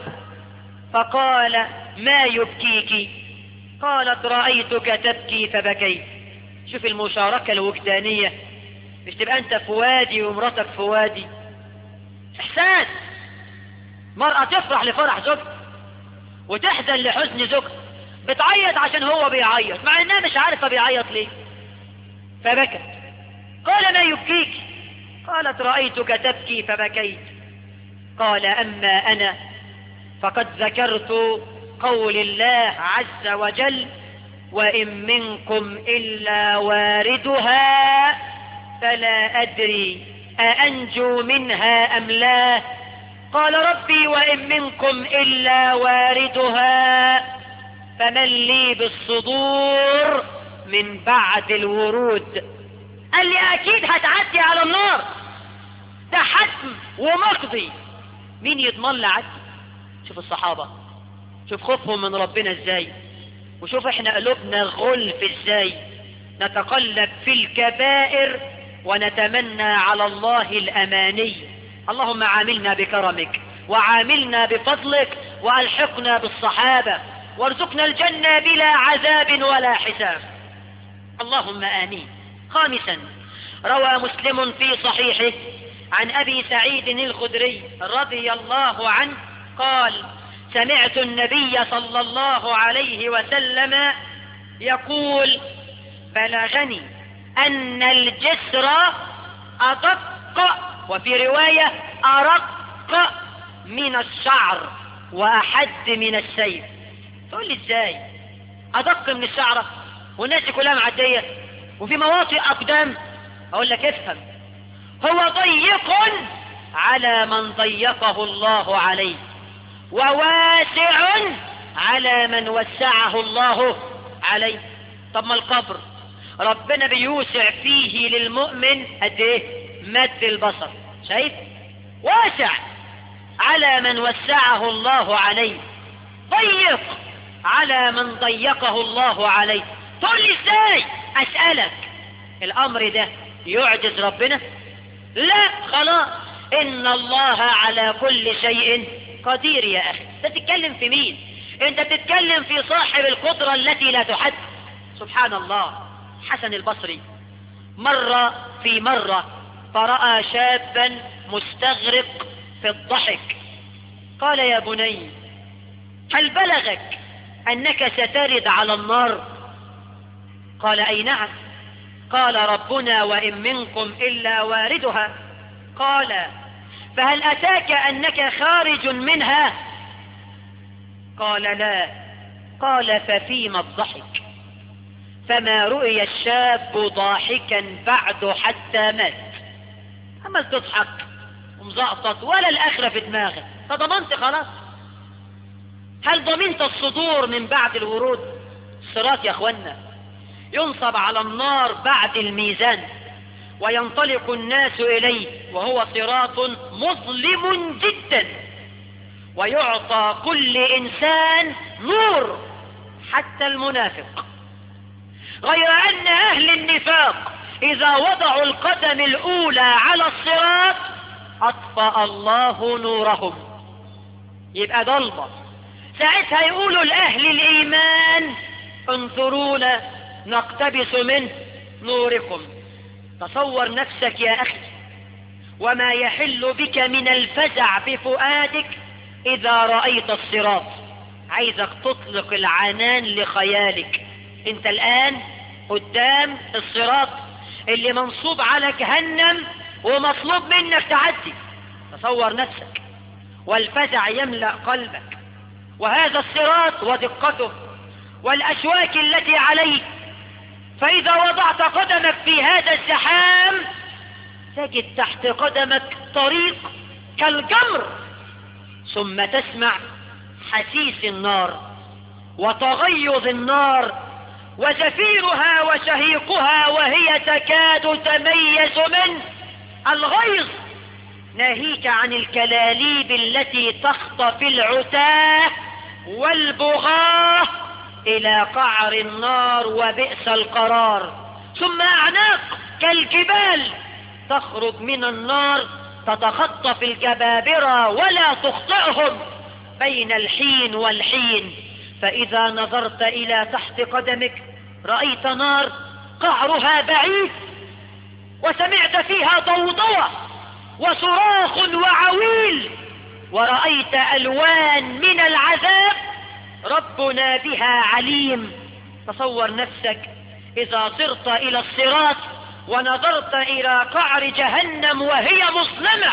فقال ما يبكيك قالت رأيتك تبكي فبكيت شوف المشاركة الوجدانية مش تبقى انت في وادي ومراتك في وادي إحساس مرأة تفرح لفرح زوجها وتحزن لحزن زوجها بتعيط عشان هو بيعيط مع انها مش عارفة بيعيط ليه فبكت قال ما يبكيك قالت رأيتك تبكي فبكيت قال أما أنا فقد ذكرت قول الله عز وجل وإن منكم إلا واردها فلا أدري أأنجو منها أم لا قال ربي وإن منكم إلا واردها فمن لي بالصدور من بعد الورود قال لي أكيد هتعدي على النار ده حتم ومقضي مين يضمن لي عدي شوف الصحابة شوف خوفهم من ربنا ازاي وشوف احنا قلوبنا غلف ازاي نتقلب في الكبائر ونتمنى على الله الاماني اللهم عاملنا بكرمك وعاملنا بفضلك والحقنا بالصحابة وارزقنا الجنة بلا عذاب ولا حساب اللهم امين خامسا روى مسلم في صحيحه عن ابي سعيد الخدري رضي الله عنه قال سمعت النبي صلى الله عليه وسلم يقول بلغني أن الجسر أدق وفي رواية أرق من الشعر وأحد من السيف تقول لي ازاي أدق من الشعرة والناس دي كلها معدية وفي مواطئ أقدام أقول لك افهم هو ضيق على من ضيقه الله عليه وواسع على من وسعه الله عليه طب ما القبر ربنا بيوسع فيه للمؤمن قد ايه مد البصر شايف واسع على من وسعه الله عليه ضيق على من ضيقه الله عليه تقول لي ازاي اسألك الامر ده يعجز ربنا لا خلاص ان الله على كل شيء قدير يا اخي انت تتكلم في مين انت تتكلم في صاحب القدرة التي لا تحد سبحان الله حسن البصري مرة في مرة فرأى شابا مستغرق في الضحك قال يا بني هل بلغك انك سترد على النار قال اي نعم قال ربنا وان منكم الا واردها قال فهل اتاك انك خارج منها قال لا قال ففيما الضحك فما رؤي الشاب ضاحكا بعد حتى مات اما تضحك ومزقطط ولا الاخرة في دماغك فضمنت خلاص هل ضمنت الصدور من بعد الورود الصراط يا اخوانا ينصب على النار بعد الميزان وينطلق الناس اليه وهو صراط مظلم جدا ويعطى كل انسان نور حتى المنافق غير ان اهل النفاق اذا وضعوا القدم الاولى على الصراط اطفأ الله نورهم يبقى ضلمة ساعتها يقولوا لاهل الايمان انظرونا نقتبس من نوركم تصور نفسك يا اخي وما يحل بك من الفزع بفؤادك اذا رأيت الصراط عايزك تطلق العنان لخيالك انت الان قدام الصراط اللي منصوب على جهنم ومطلوب منك تعدي تصور نفسك والفزع يملأ قلبك وهذا الصراط ودقته والأشواك التي عليه فإذا وضعت قدمك في هذا الزحام تجد تحت قدمك طريق كالجمر ثم تسمع حسيس النار وتغيظ النار وزفيرها وشهيقها وهي تكاد تميز من الغيظ ناهيك عن الكلاليب التي تخطف العتاه والبغاه الى قعر النار وبئس القرار ثم اعناق كالجبال تخرج من النار تتخطف الجبابرة ولا تخطئهم بين الحين والحين فإذا نظرت إلى تحت قدمك رأيت نار قعرها بعيد وسمعت فيها ضوضوة وصراخ وعويل ورأيت ألوان من العذاب ربنا بها عليم تصور نفسك إذا صرت إلى الصراط ونظرت إلى قعر جهنم وهي مظلمة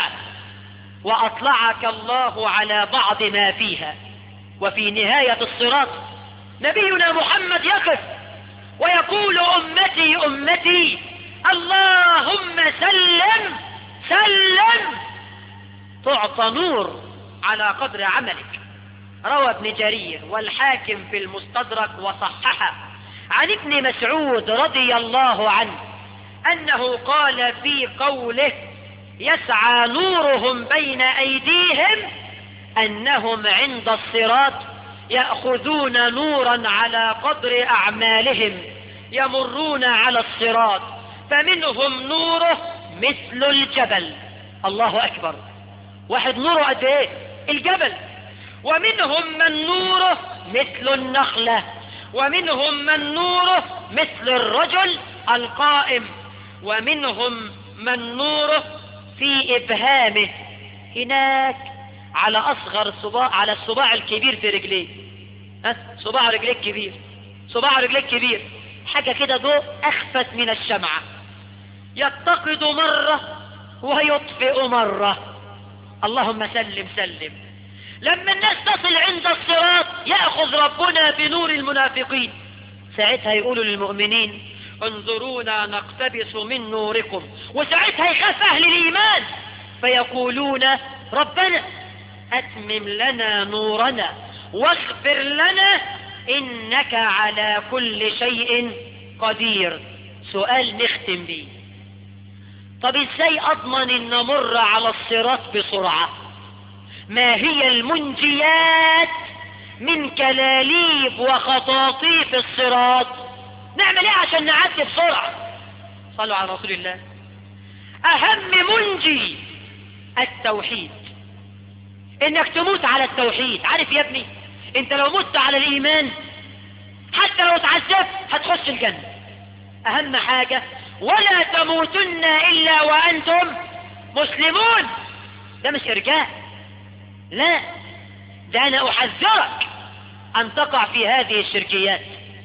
وأطلعك الله على بعض ما فيها وفي نهاية الصراط نبينا محمد يقف ويقول أمتي أمتي اللهم سلم سلم تعطى نور على قدر عملك روى ابن جرير والحاكم في المستدرك وصححه عن ابن مسعود رضي الله عنه أنه قال في قوله يسعى نورهم بين أيديهم أنهم عند الصراط يأخذون نورا على قدر أعمالهم يمرون على الصراط فمنهم نوره مثل الجبل الله أكبر واحد نوره قد ايه الجبل ومنهم من نوره مثل النخلة ومنهم من نوره مثل الرجل القائم ومنهم من نوره في إبهامه هناك على أصغر صباع على الصباع الكبير في رجليه ها صباع رجليك كبير صباع رجليك كبير حاجة كده ضوء أخفت من الشمعة يتقد مرة ويطفئ مرة اللهم سلم سلم لما الناس تصل عند الصراط يأخذ ربنا بنور المنافقين ساعتها يقولوا للمؤمنين انظرونا نقتبس من نوركم وساعتها يخاف أهل الإيمان فيقولون ربنا أتمم لنا نورنا واغفر لنا إنك على كل شيء قدير سؤال نختم بيه طب ازاي اضمن ان امر على الصراط بسرعة ما هي المنجيات من كلاليب وخطاطيف الصراط نعمل ايه عشان نعدي بسرعة صلوا على رسول الله اهم منجي التوحيد انك تموت على التوحيد عارف يا ابني انت لو مت على الايمان حتى لو اتعذبت هتخش الجنة اهم حاجة ولا تموتن الا وانتم مسلمون ده مش ارجاء لا ده انا احذرك ان تقع في هذه الشركيات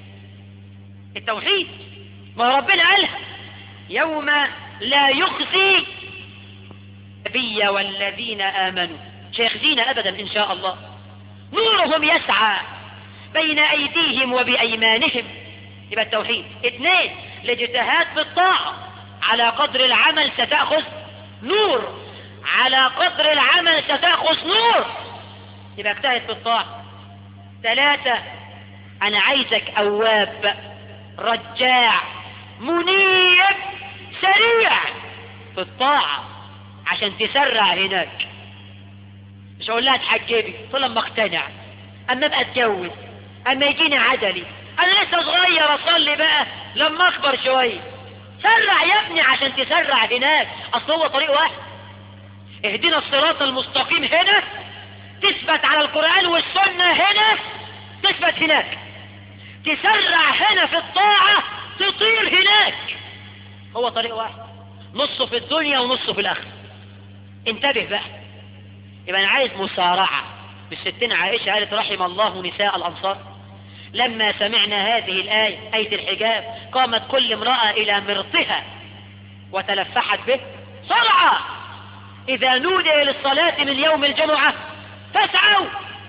التوحيد ما ربنا قالها يوم لا يخزي النبي والذين امنوا مش هيخزينا ابدا ان شاء الله نورهم يسعى بين ايديهم وبايمانهم يبقى التوحيد اثنين الاجتهاد في الطاعة على قدر العمل ستأخذ نور على قدر العمل ستأخذ نور يبقى اجتهد في الطاعة ثلاثة انا عايزك اواب رجاع منيب سريع في الطاعة عشان تسرع هناك مش هقول لها تحجبي طول لما اقتنع اما ابقى اتجوز اما يجيني عدلي انا لسه صغير اصلي بقى لما اكبر شوية سرع يا ابني عشان تسرع هناك اصل هو طريق واحد اهدنا الصراط المستقيم هنا تثبت على القرآن والسنة هنا تثبت هناك تسرع هنا في الطاعة تطير هناك هو طريق واحد نصه في الدنيا ونصه في الاخره انتبه بقى يبقى انا عايز مسارعة بالستين عائشة قالت رحم الله نساء الانصار لما سمعنا هذه الآية آية الحجاب قامت كل امرأة إلى مرطها وتلفحت به سرعة إذا نودي للصلاة من يوم الجمعة فاسعوا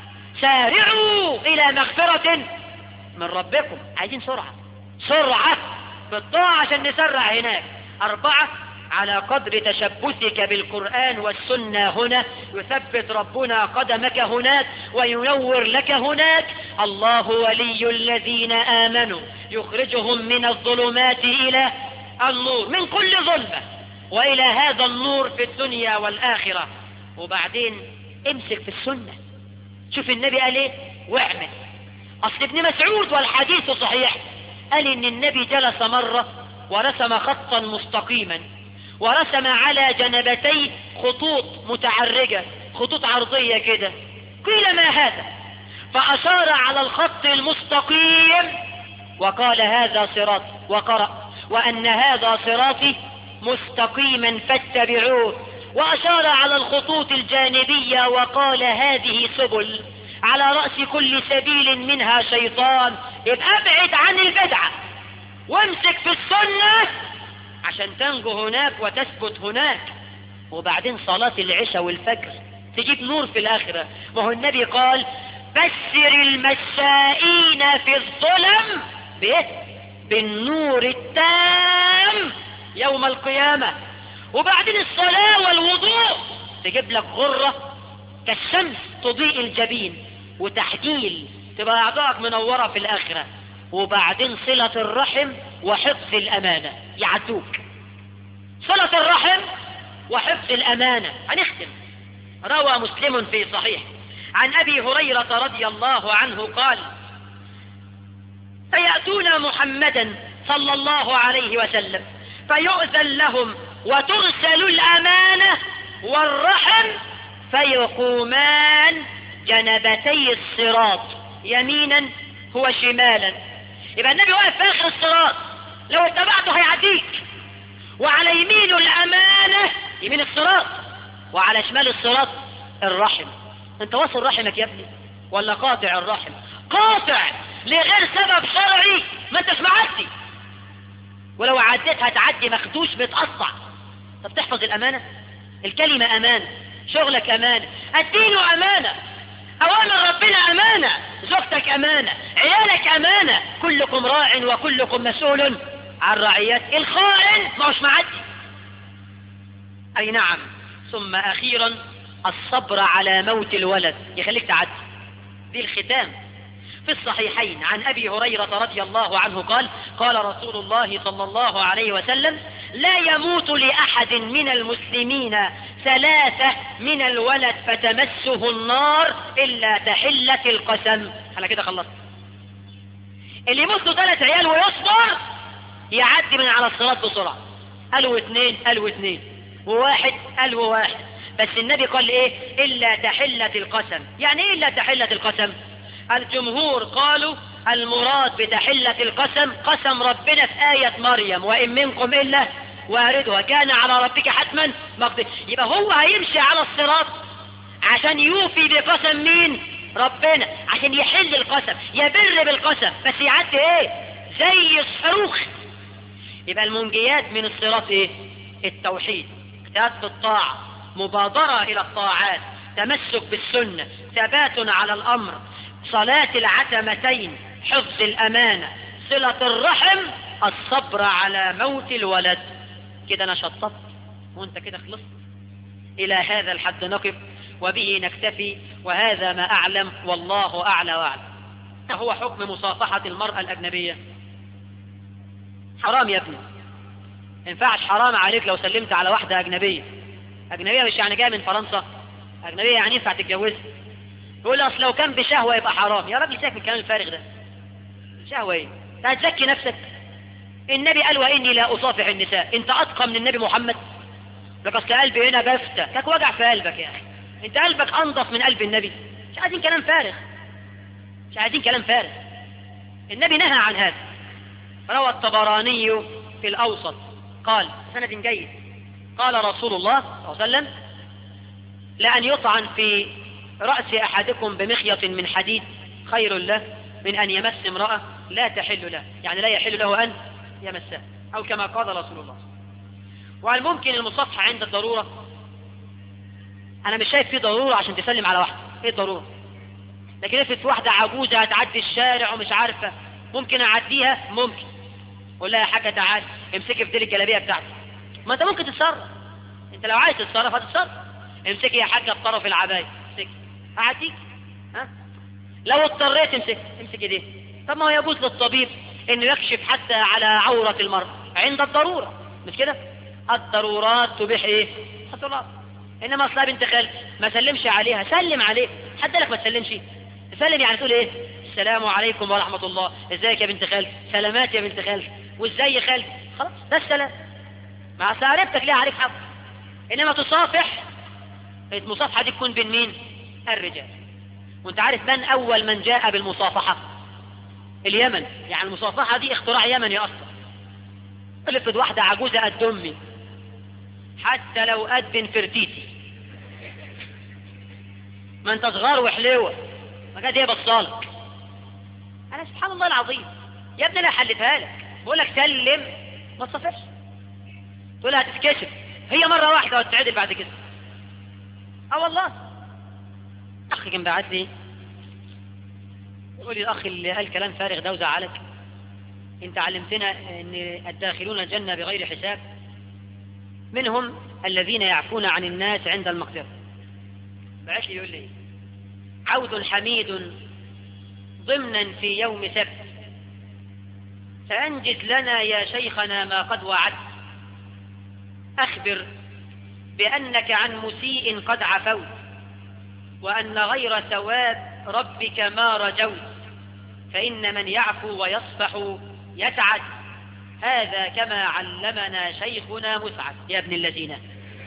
سارعوا إلى مغفرة من ربكم عايزين سرعة سرعة بالطاعة عشان نسرع هناك أربعة على قدر تشبثك بالقرآن والسنة هنا يثبت ربنا قدمك هناك وينور لك هناك الله ولي الذين آمنوا يخرجهم من الظلمات إلى النور من كل ظلمة وإلى هذا النور في الدنيا والآخرة وبعدين امسك في السنة شوف النبي قال ايه واعمل اصل ابن مسعود والحديث صحيح قال ان النبي جلس مرة ورسم خطا مستقيما ورسم على جنبتيه خطوط متعرجة خطوط عرضية كده قيل ما هذا فأشار على الخط المستقيم وقال هذا صراط وقرأ وأن هذا صراطي مستقيما فاتبعوه وأشار على الخطوط الجانبية وقال هذه سبل على رأس كل سبيل منها شيطان يبقى ابعد عن البدعة وامسك في السنة عشان تنجو هناك وتثبت هناك وبعدين صلاة العشاء والفجر تجيب نور في الآخرة ما هو النبي قال بشر المشائين في الظلم بإيه؟ بالنور التام يوم القيامة وبعدين الصلاة والوضوء تجيب لك غرة كالشمس تضيء الجبين وتحجيل تبقى أعضائك منورة في الآخرة وبعدين صلة الرحم وحفظ الأمانة يعدوك صلة الرحم وحفظ الأمانة هنختم روى مسلم في صحيح عن أبي هريرة رضي الله عنه قال فيأتون محمدا صلى الله عليه وسلم فيؤذن لهم وترسل الأمانة والرحم فيقومان جنبتي الصراط يمينا هو شمالا يبقى النبي واقف في آخر الصراط لو اتبعته هيعديك وعلى يمينه الأمانة يمين الصراط وعلى شمال الصراط الرحم انت واصل رحمك يا ابني ولا قاطع الرحم قاطع لغير سبب شرعي ما انتش معدي ولو عديت هتعدي مخدوش متقطع طب تحفظ الأمانة الكلمة أمانة شغلك أمانة الدين أمانة أوامر ربنا أمانة زوجتك أمانة عيالك أمانة كلكم راع وكلكم مسؤول عن رعيته الخائن ما هوش معدي أي نعم ثم أخيرا الصبر على موت الولد يخليك تعدي دي الختام في الصحيحين عن أبي هريرة رضي الله عنه قال قال رسول الله صلى الله عليه وسلم لا يموت لأحد من المسلمين ثلاثة من الولد فتمسه النار إلا تحلة القسم على كده خلصت اللي يموت له ثلاث عيال ويصبر يعدي من على الصراط بسرعة قالوا اثنين قالوا اثنين وواحد قالوا واحد بس النبي قال ايه الا تحلة القسم يعني ايه الا تحلة القسم الجمهور قالوا المراد بتحلة القسم قسم ربنا في آية مريم وإن منكم إلا واردها كان على ربك حتما مقدر يبقى هو هيمشي على الصراط عشان يوفي بقسم مين ربنا عشان يحل القسم يبر بالقسم بس يعدي ايه زي الصاروخ يبقى المنجيات من الصراط ايه التوحيد اجتهاد في الطاعة مبادرة الى الطاعات تمسك بالسنة ثبات على الامر صلاة العتمتين حفظ الامانة صلة الرحم الصبر على موت الولد كده انا شطبت وانت كده خلصت الى هذا الحد نقف وبه نكتفي وهذا ما اعلم والله اعلى واعلم هو حكم مصافحة المرأة الاجنبية حرام يا ابني ما ينفعش حرام عليك لو سلمت على واحدة اجنبية اجنبية مش يعني جاية من فرنسا اجنبية يعني ينفع تتجوزها يقول اصل لو كان بشهوة يبقى حرام يا راجل ساك من الكلام الفارغ ده شهوة ايه انت هتزكي نفسك النبي قال واني لا اصافح النساء انت اتقى من النبي محمد لك اصل قلبي هنا بفتة كاك وجع في قلبك يا اخي انت قلبك انضف من قلب النبي مش عايزين كلام فارغ مش عايزين كلام فارغ النبي نهى عن هذا روى الطبراني في الاوسط قال سند جيد قال رسول الله صلى الله عليه وسلم لأن يطعن في رأس أحدكم بمخيط من حديد خير له من أن يمس امرأة لا تحل له يعني لا يحل له أن يمسها أو كما قال رسول الله وهل ممكن المصافحة عند الضرورة أنا مش شايف في ضرورة عشان تسلم على واحدة إيه الضرورة لكن افرض في واحدة عجوزة هتعدي الشارع ومش عارفة ممكن أعديها ممكن قول لها يا حاجة تعال امسكي في ديل الجلابية بتاعتك ما أنت ممكن تتصرف أنت لو عايز تتصرف هتتصرف امسكي يا حاجة بطرف العباية امسكي أعديك ها لو اضطريت امسك امسك ايديه طب ما هو يجوز للطبيب انه يكشف حتى على عورة المرأة عند الضرورة مش كده الضرورات تبيح ايه الضرورات انما اصلا بنت خالتي ما سلمش عليها سلم عليه حد لك ما تسلمش تسلم يعني تقول ايه السلام عليكم ورحمة الله ازيك يا بنت خالتي سلامات يا بنت خالتي وازاي خالتي خلاص ده السلام مع سعرتك ليه عليك حق انما تصافح المصافحة دي تكون بين مين الرجال وانت عارف من اول من جاء بالمصافحة اليمن يعني المصافحة دي اختراع يمني اصلا افرض واحدة عجوزة قد امي حتى لو أدبن فرتيتي ما انت صغار وحلوة ما كانت هي بصالك انا سبحان الله العظيم يا ابني انا حلتها لك بقول لك سلم ما تصفرش تقول هتتكشف هي مرة واحدة وتتعدل بعد كده اه والله اخي كان بعت لي يقول لي الاخ اللي قال كلام فارغ ده وزعلك انت علمتنا ان الداخلون الجنة بغير حساب منهم الذين يعفون عن الناس عند المقدرة بعت لي يقول لي عود حميد ضمنا في يوم سبت فأنجز لنا يا شيخنا ما قد وعدت أخبر بأنك عن مسيء قد عفوت وأن غير ثواب ربك ما رجوت فإن من يعفو ويصفح يسعد هذا كما علمنا شيخنا مسعد يا ابن الذين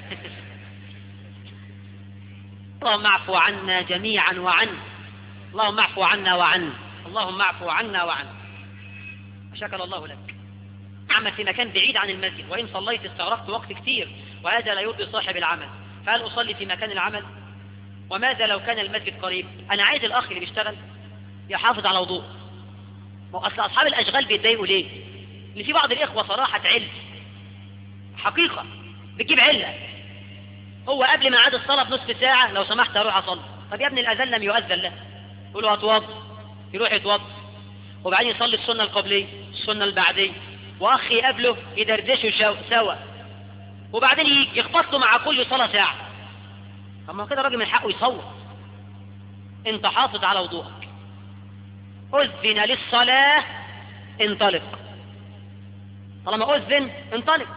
اللهم اعفو عنا جميعا وعن اللهم اعفو عنا وعن اللهم اعفو عنا وعن شكر الله لك عمل في مكان بعيد عن المسجد وإن صليت استغرقت وقت كثير وهذا لا يرضي صاحب العمل فهل أصلي في مكان العمل وماذا لو كان المسجد قريب أنا عايز الأخ اللي بيشتغل يحافظ على وضوء وأصل أصحاب الأشغال بيتضايقوا ليه إن في بعض الإخوة صراحة علم حقيقة بتجيب علة هو قبل ميعاد الصلاة بنصف ساعة لو سمحت أروح أصلي طب يا ابني الأذان لم يؤذن له يقول له أتوضى يروح يتوضى وبعدين يصلي السنة القبلية السنة البعدية وأخي يقابله يدردشوا شو- سوا وبعدين يجي يخبط له مع كل صلاة ساعة طب ما هو كده راجل من حقه يصوت انت حافظ على وضوءك أذن للصلاة انطلق طالما أذن انطلق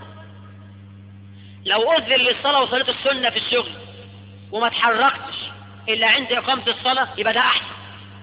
لو أذن للصلاة وصليت السنة في الشغل وما تحركتش إلا عند إقامة الصلاة يبقى ده أحسن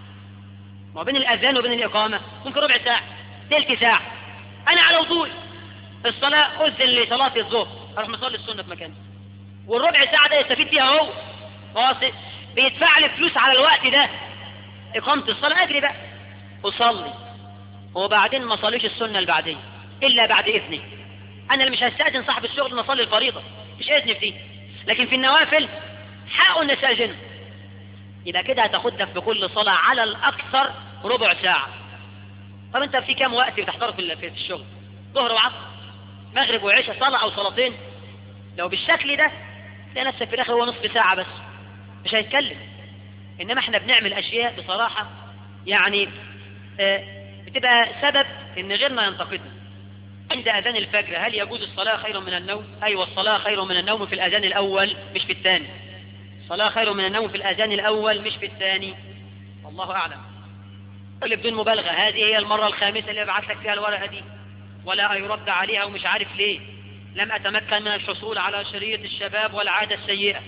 ما بين الأذان وبين الإقامة ممكن ربع ساعة تلت ساعة أنا على وضوء الصلاة أذن لصلاة الظهر أروح مصلي السنة في مكاني والربع ساعة ده يستفيد فيها هو هو أصل بيدفع لي فلوس على الوقت ده إقامة الصلاة أجري بقى أصلي وبعدين ما صليش السنة اللي بعدين إلا بعد إذني أنا اللي مش هستأذن صاحب الشغل إن أصلي الفريضة مش إذن في دي لكن في النوافل حقه إن أستأذنه يبقى كده هتاخدها في كل صلاة على الأكثر ربع ساعة طب أنت في كام وقت بتحضره في ال- في الشغل ظهر وعصر مغرب وعشاء صلاة أو صلاتين لو بالشكل ده تلاقي نفسك في الآخر هو نصف ساعة بس مش هيتكلم إنما إحنا بنعمل أشياء بصراحة يعني آه، بتبقى سبب إن غيرنا ينتقدنا عند أذان الفجر هل يجوز الصلاة خير من النوم؟ أيوة الصلاة خير من النوم في الأذان الأول مش في الثاني الصلاة خير من النوم في الأذان الأول مش في الثاني والله أعلم اللي بدون مبالغة هذه هي المرة الخامسة اللي ابعث لك فيها الورقة دي ولا يرد عليها ومش عارف ليه لم أتمكن من الحصول على شريط الشباب والعادة السيئة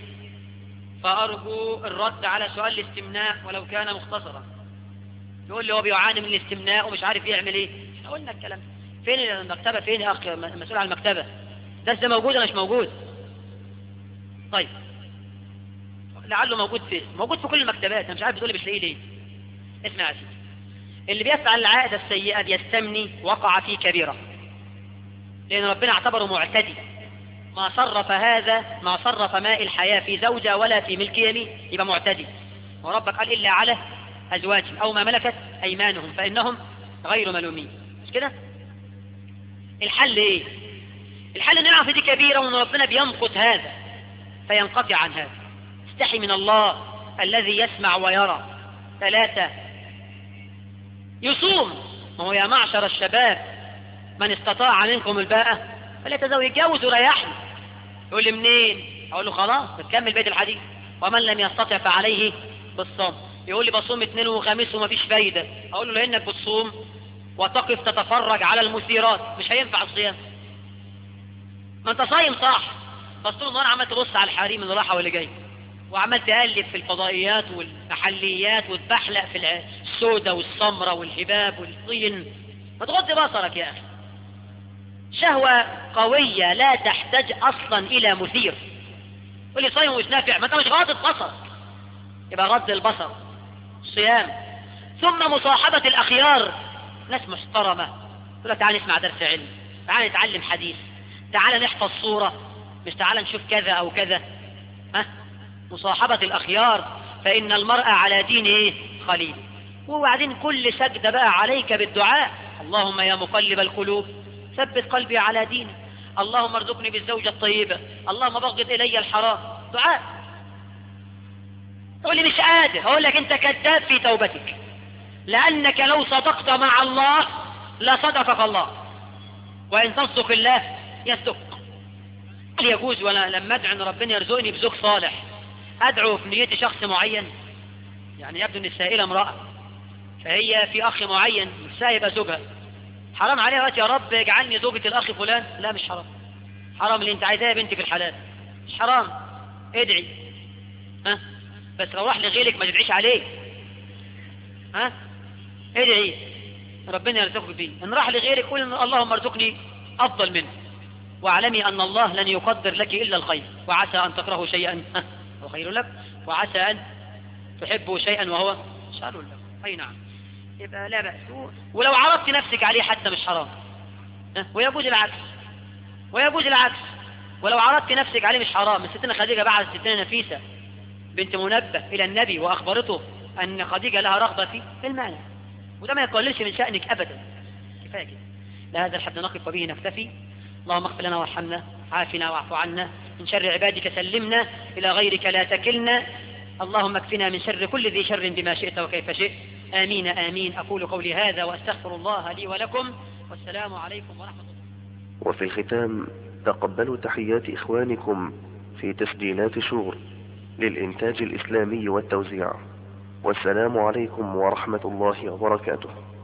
فأرجو الرد على سؤال الاستمناء ولو كان مختصرا يقول لي هو بيعاني من الاستمناء ومش عارف يعمل ايه احنا قلنا الكلام فين المكتبة فين يا اخ مسؤول عن المكتبة ده ده موجود ولا مش موجود طيب لعله موجود فين موجود في كل المكتبات انا مش عارف بتقول لي بتلاقيه ليه اسمع يا سيدي اللي بيفعل العادة السيئة بيستمني وقع في كبيرة لأن ربنا اعتبره معتدي ما صرف هذا ما صرف ماء الحياة في زوجة ولا في ملك يمين يبقى معتدي وربك قال إلا على أزواجهم أو ما ملكت أيمانهم فإنهم غير ملومين مش كده الحل إيه الحل إن نعرف دي كبيرة وإن ربنا بيمقت هذا فينقطع عن هذا استحي من الله الذي يسمع ويرى ثلاثة يصوم ما هو يا معشر الشباب من استطاع منكم الباءة فليتزوج يتجوز ويريحني يقول لي منين اقول له خلاص تكمل بيت الحديث ومن لم يستطع فعليه بالصوم يقول لي بصوم اثنين وخميس ومفيش فايدة اقول له لانك بتصوم وتقف تتفرج على المثيرات مش هينفع الصيام ما انت صايم صح بس طول النهار عمال تبص على الحريم اللي راحه واللي جاي وعمال تقلب في الفضائيات والمحليات وتبحلق في الع- السودة والسمرة والهباب والطين ما تغض بصرك يا أخي شهوة قوية لا تحتاج أصلا إلى مثير تقول لي صايم ومش نافع ما أنت مش غاضب بصرك يبقى غض البصر صيام ثم مصاحبة الأخيار ناس محترمة تقول لك تعال نسمع درس علم تعال نتعلم حديث تعال نحفظ صورة مش تعال نشوف كذا او كذا ها مصاحبة الاخيار فان المرء على دين ايه خليل وبعدين كل سجدة بقى عليك بالدعاء اللهم يا مقلب القلوب ثبت قلبي على دينك اللهم ارزقني بالزوجة الطيبة اللهم بغض الي الحرام دعاء تقول لي مش قادر هقول لك انت كذاب في توبتك لانك لو صدقت مع الله لصدقك الله وان تصدق الله يصدق هل يجوز وانا لما ادعو ان ربنا يرزقني بزوج صالح ادعو في نيتي شخص معين يعني يبدو ان السائله امراه فهي في اخ معين نفسها يبقى زوجها حرام عليها وقت يا رب اجعلني زوجة الاخ فلان لا مش حرام حرام اللي انت عايزاه يا بنتي في الحلال مش حرام ادعي ها بس لو راح لغيرك ما تدعيش عليه ها ادعي ربنا يرزقك بيه ان راح لغيرك قول إن اللهم ارزقني افضل منه واعلمي ان الله لن يقدر لك الا الخير وعسى ان تكرهوا شيئا ها، هو خير لك وعسى ان تحبوا شيئا وهو شر لك اي نعم يبقى لا بأس ولو عرضت نفسك عليه حتى مش حرام ها؟ ويجوز العكس ويجوز العكس ولو عرضت نفسك عليه مش حرام ستنا خديجة بعد ستنا نفيسة بنت منبه إلى النبي وأخبرته أن خديجة لها رغبة في المال وده ما يقللش من شأنك أبدا كفاية كده لهذا الحد نقف وبه نكتفي اللهم اغفر لنا وارحمنا عافنا واعف عنا من شر عبادك سلمنا إلى غيرك لا تكلنا اللهم اكفنا من شر كل ذي شر بما شئت وكيف شئت آمين آمين أقول قولي هذا وأستغفر الله لي ولكم والسلام عليكم ورحمة الله وفي الختام تقبلوا تحيات إخوانكم في تسجيلات شور للإنتاج الإسلامي والتوزيع والسلام عليكم ورحمة الله وبركاته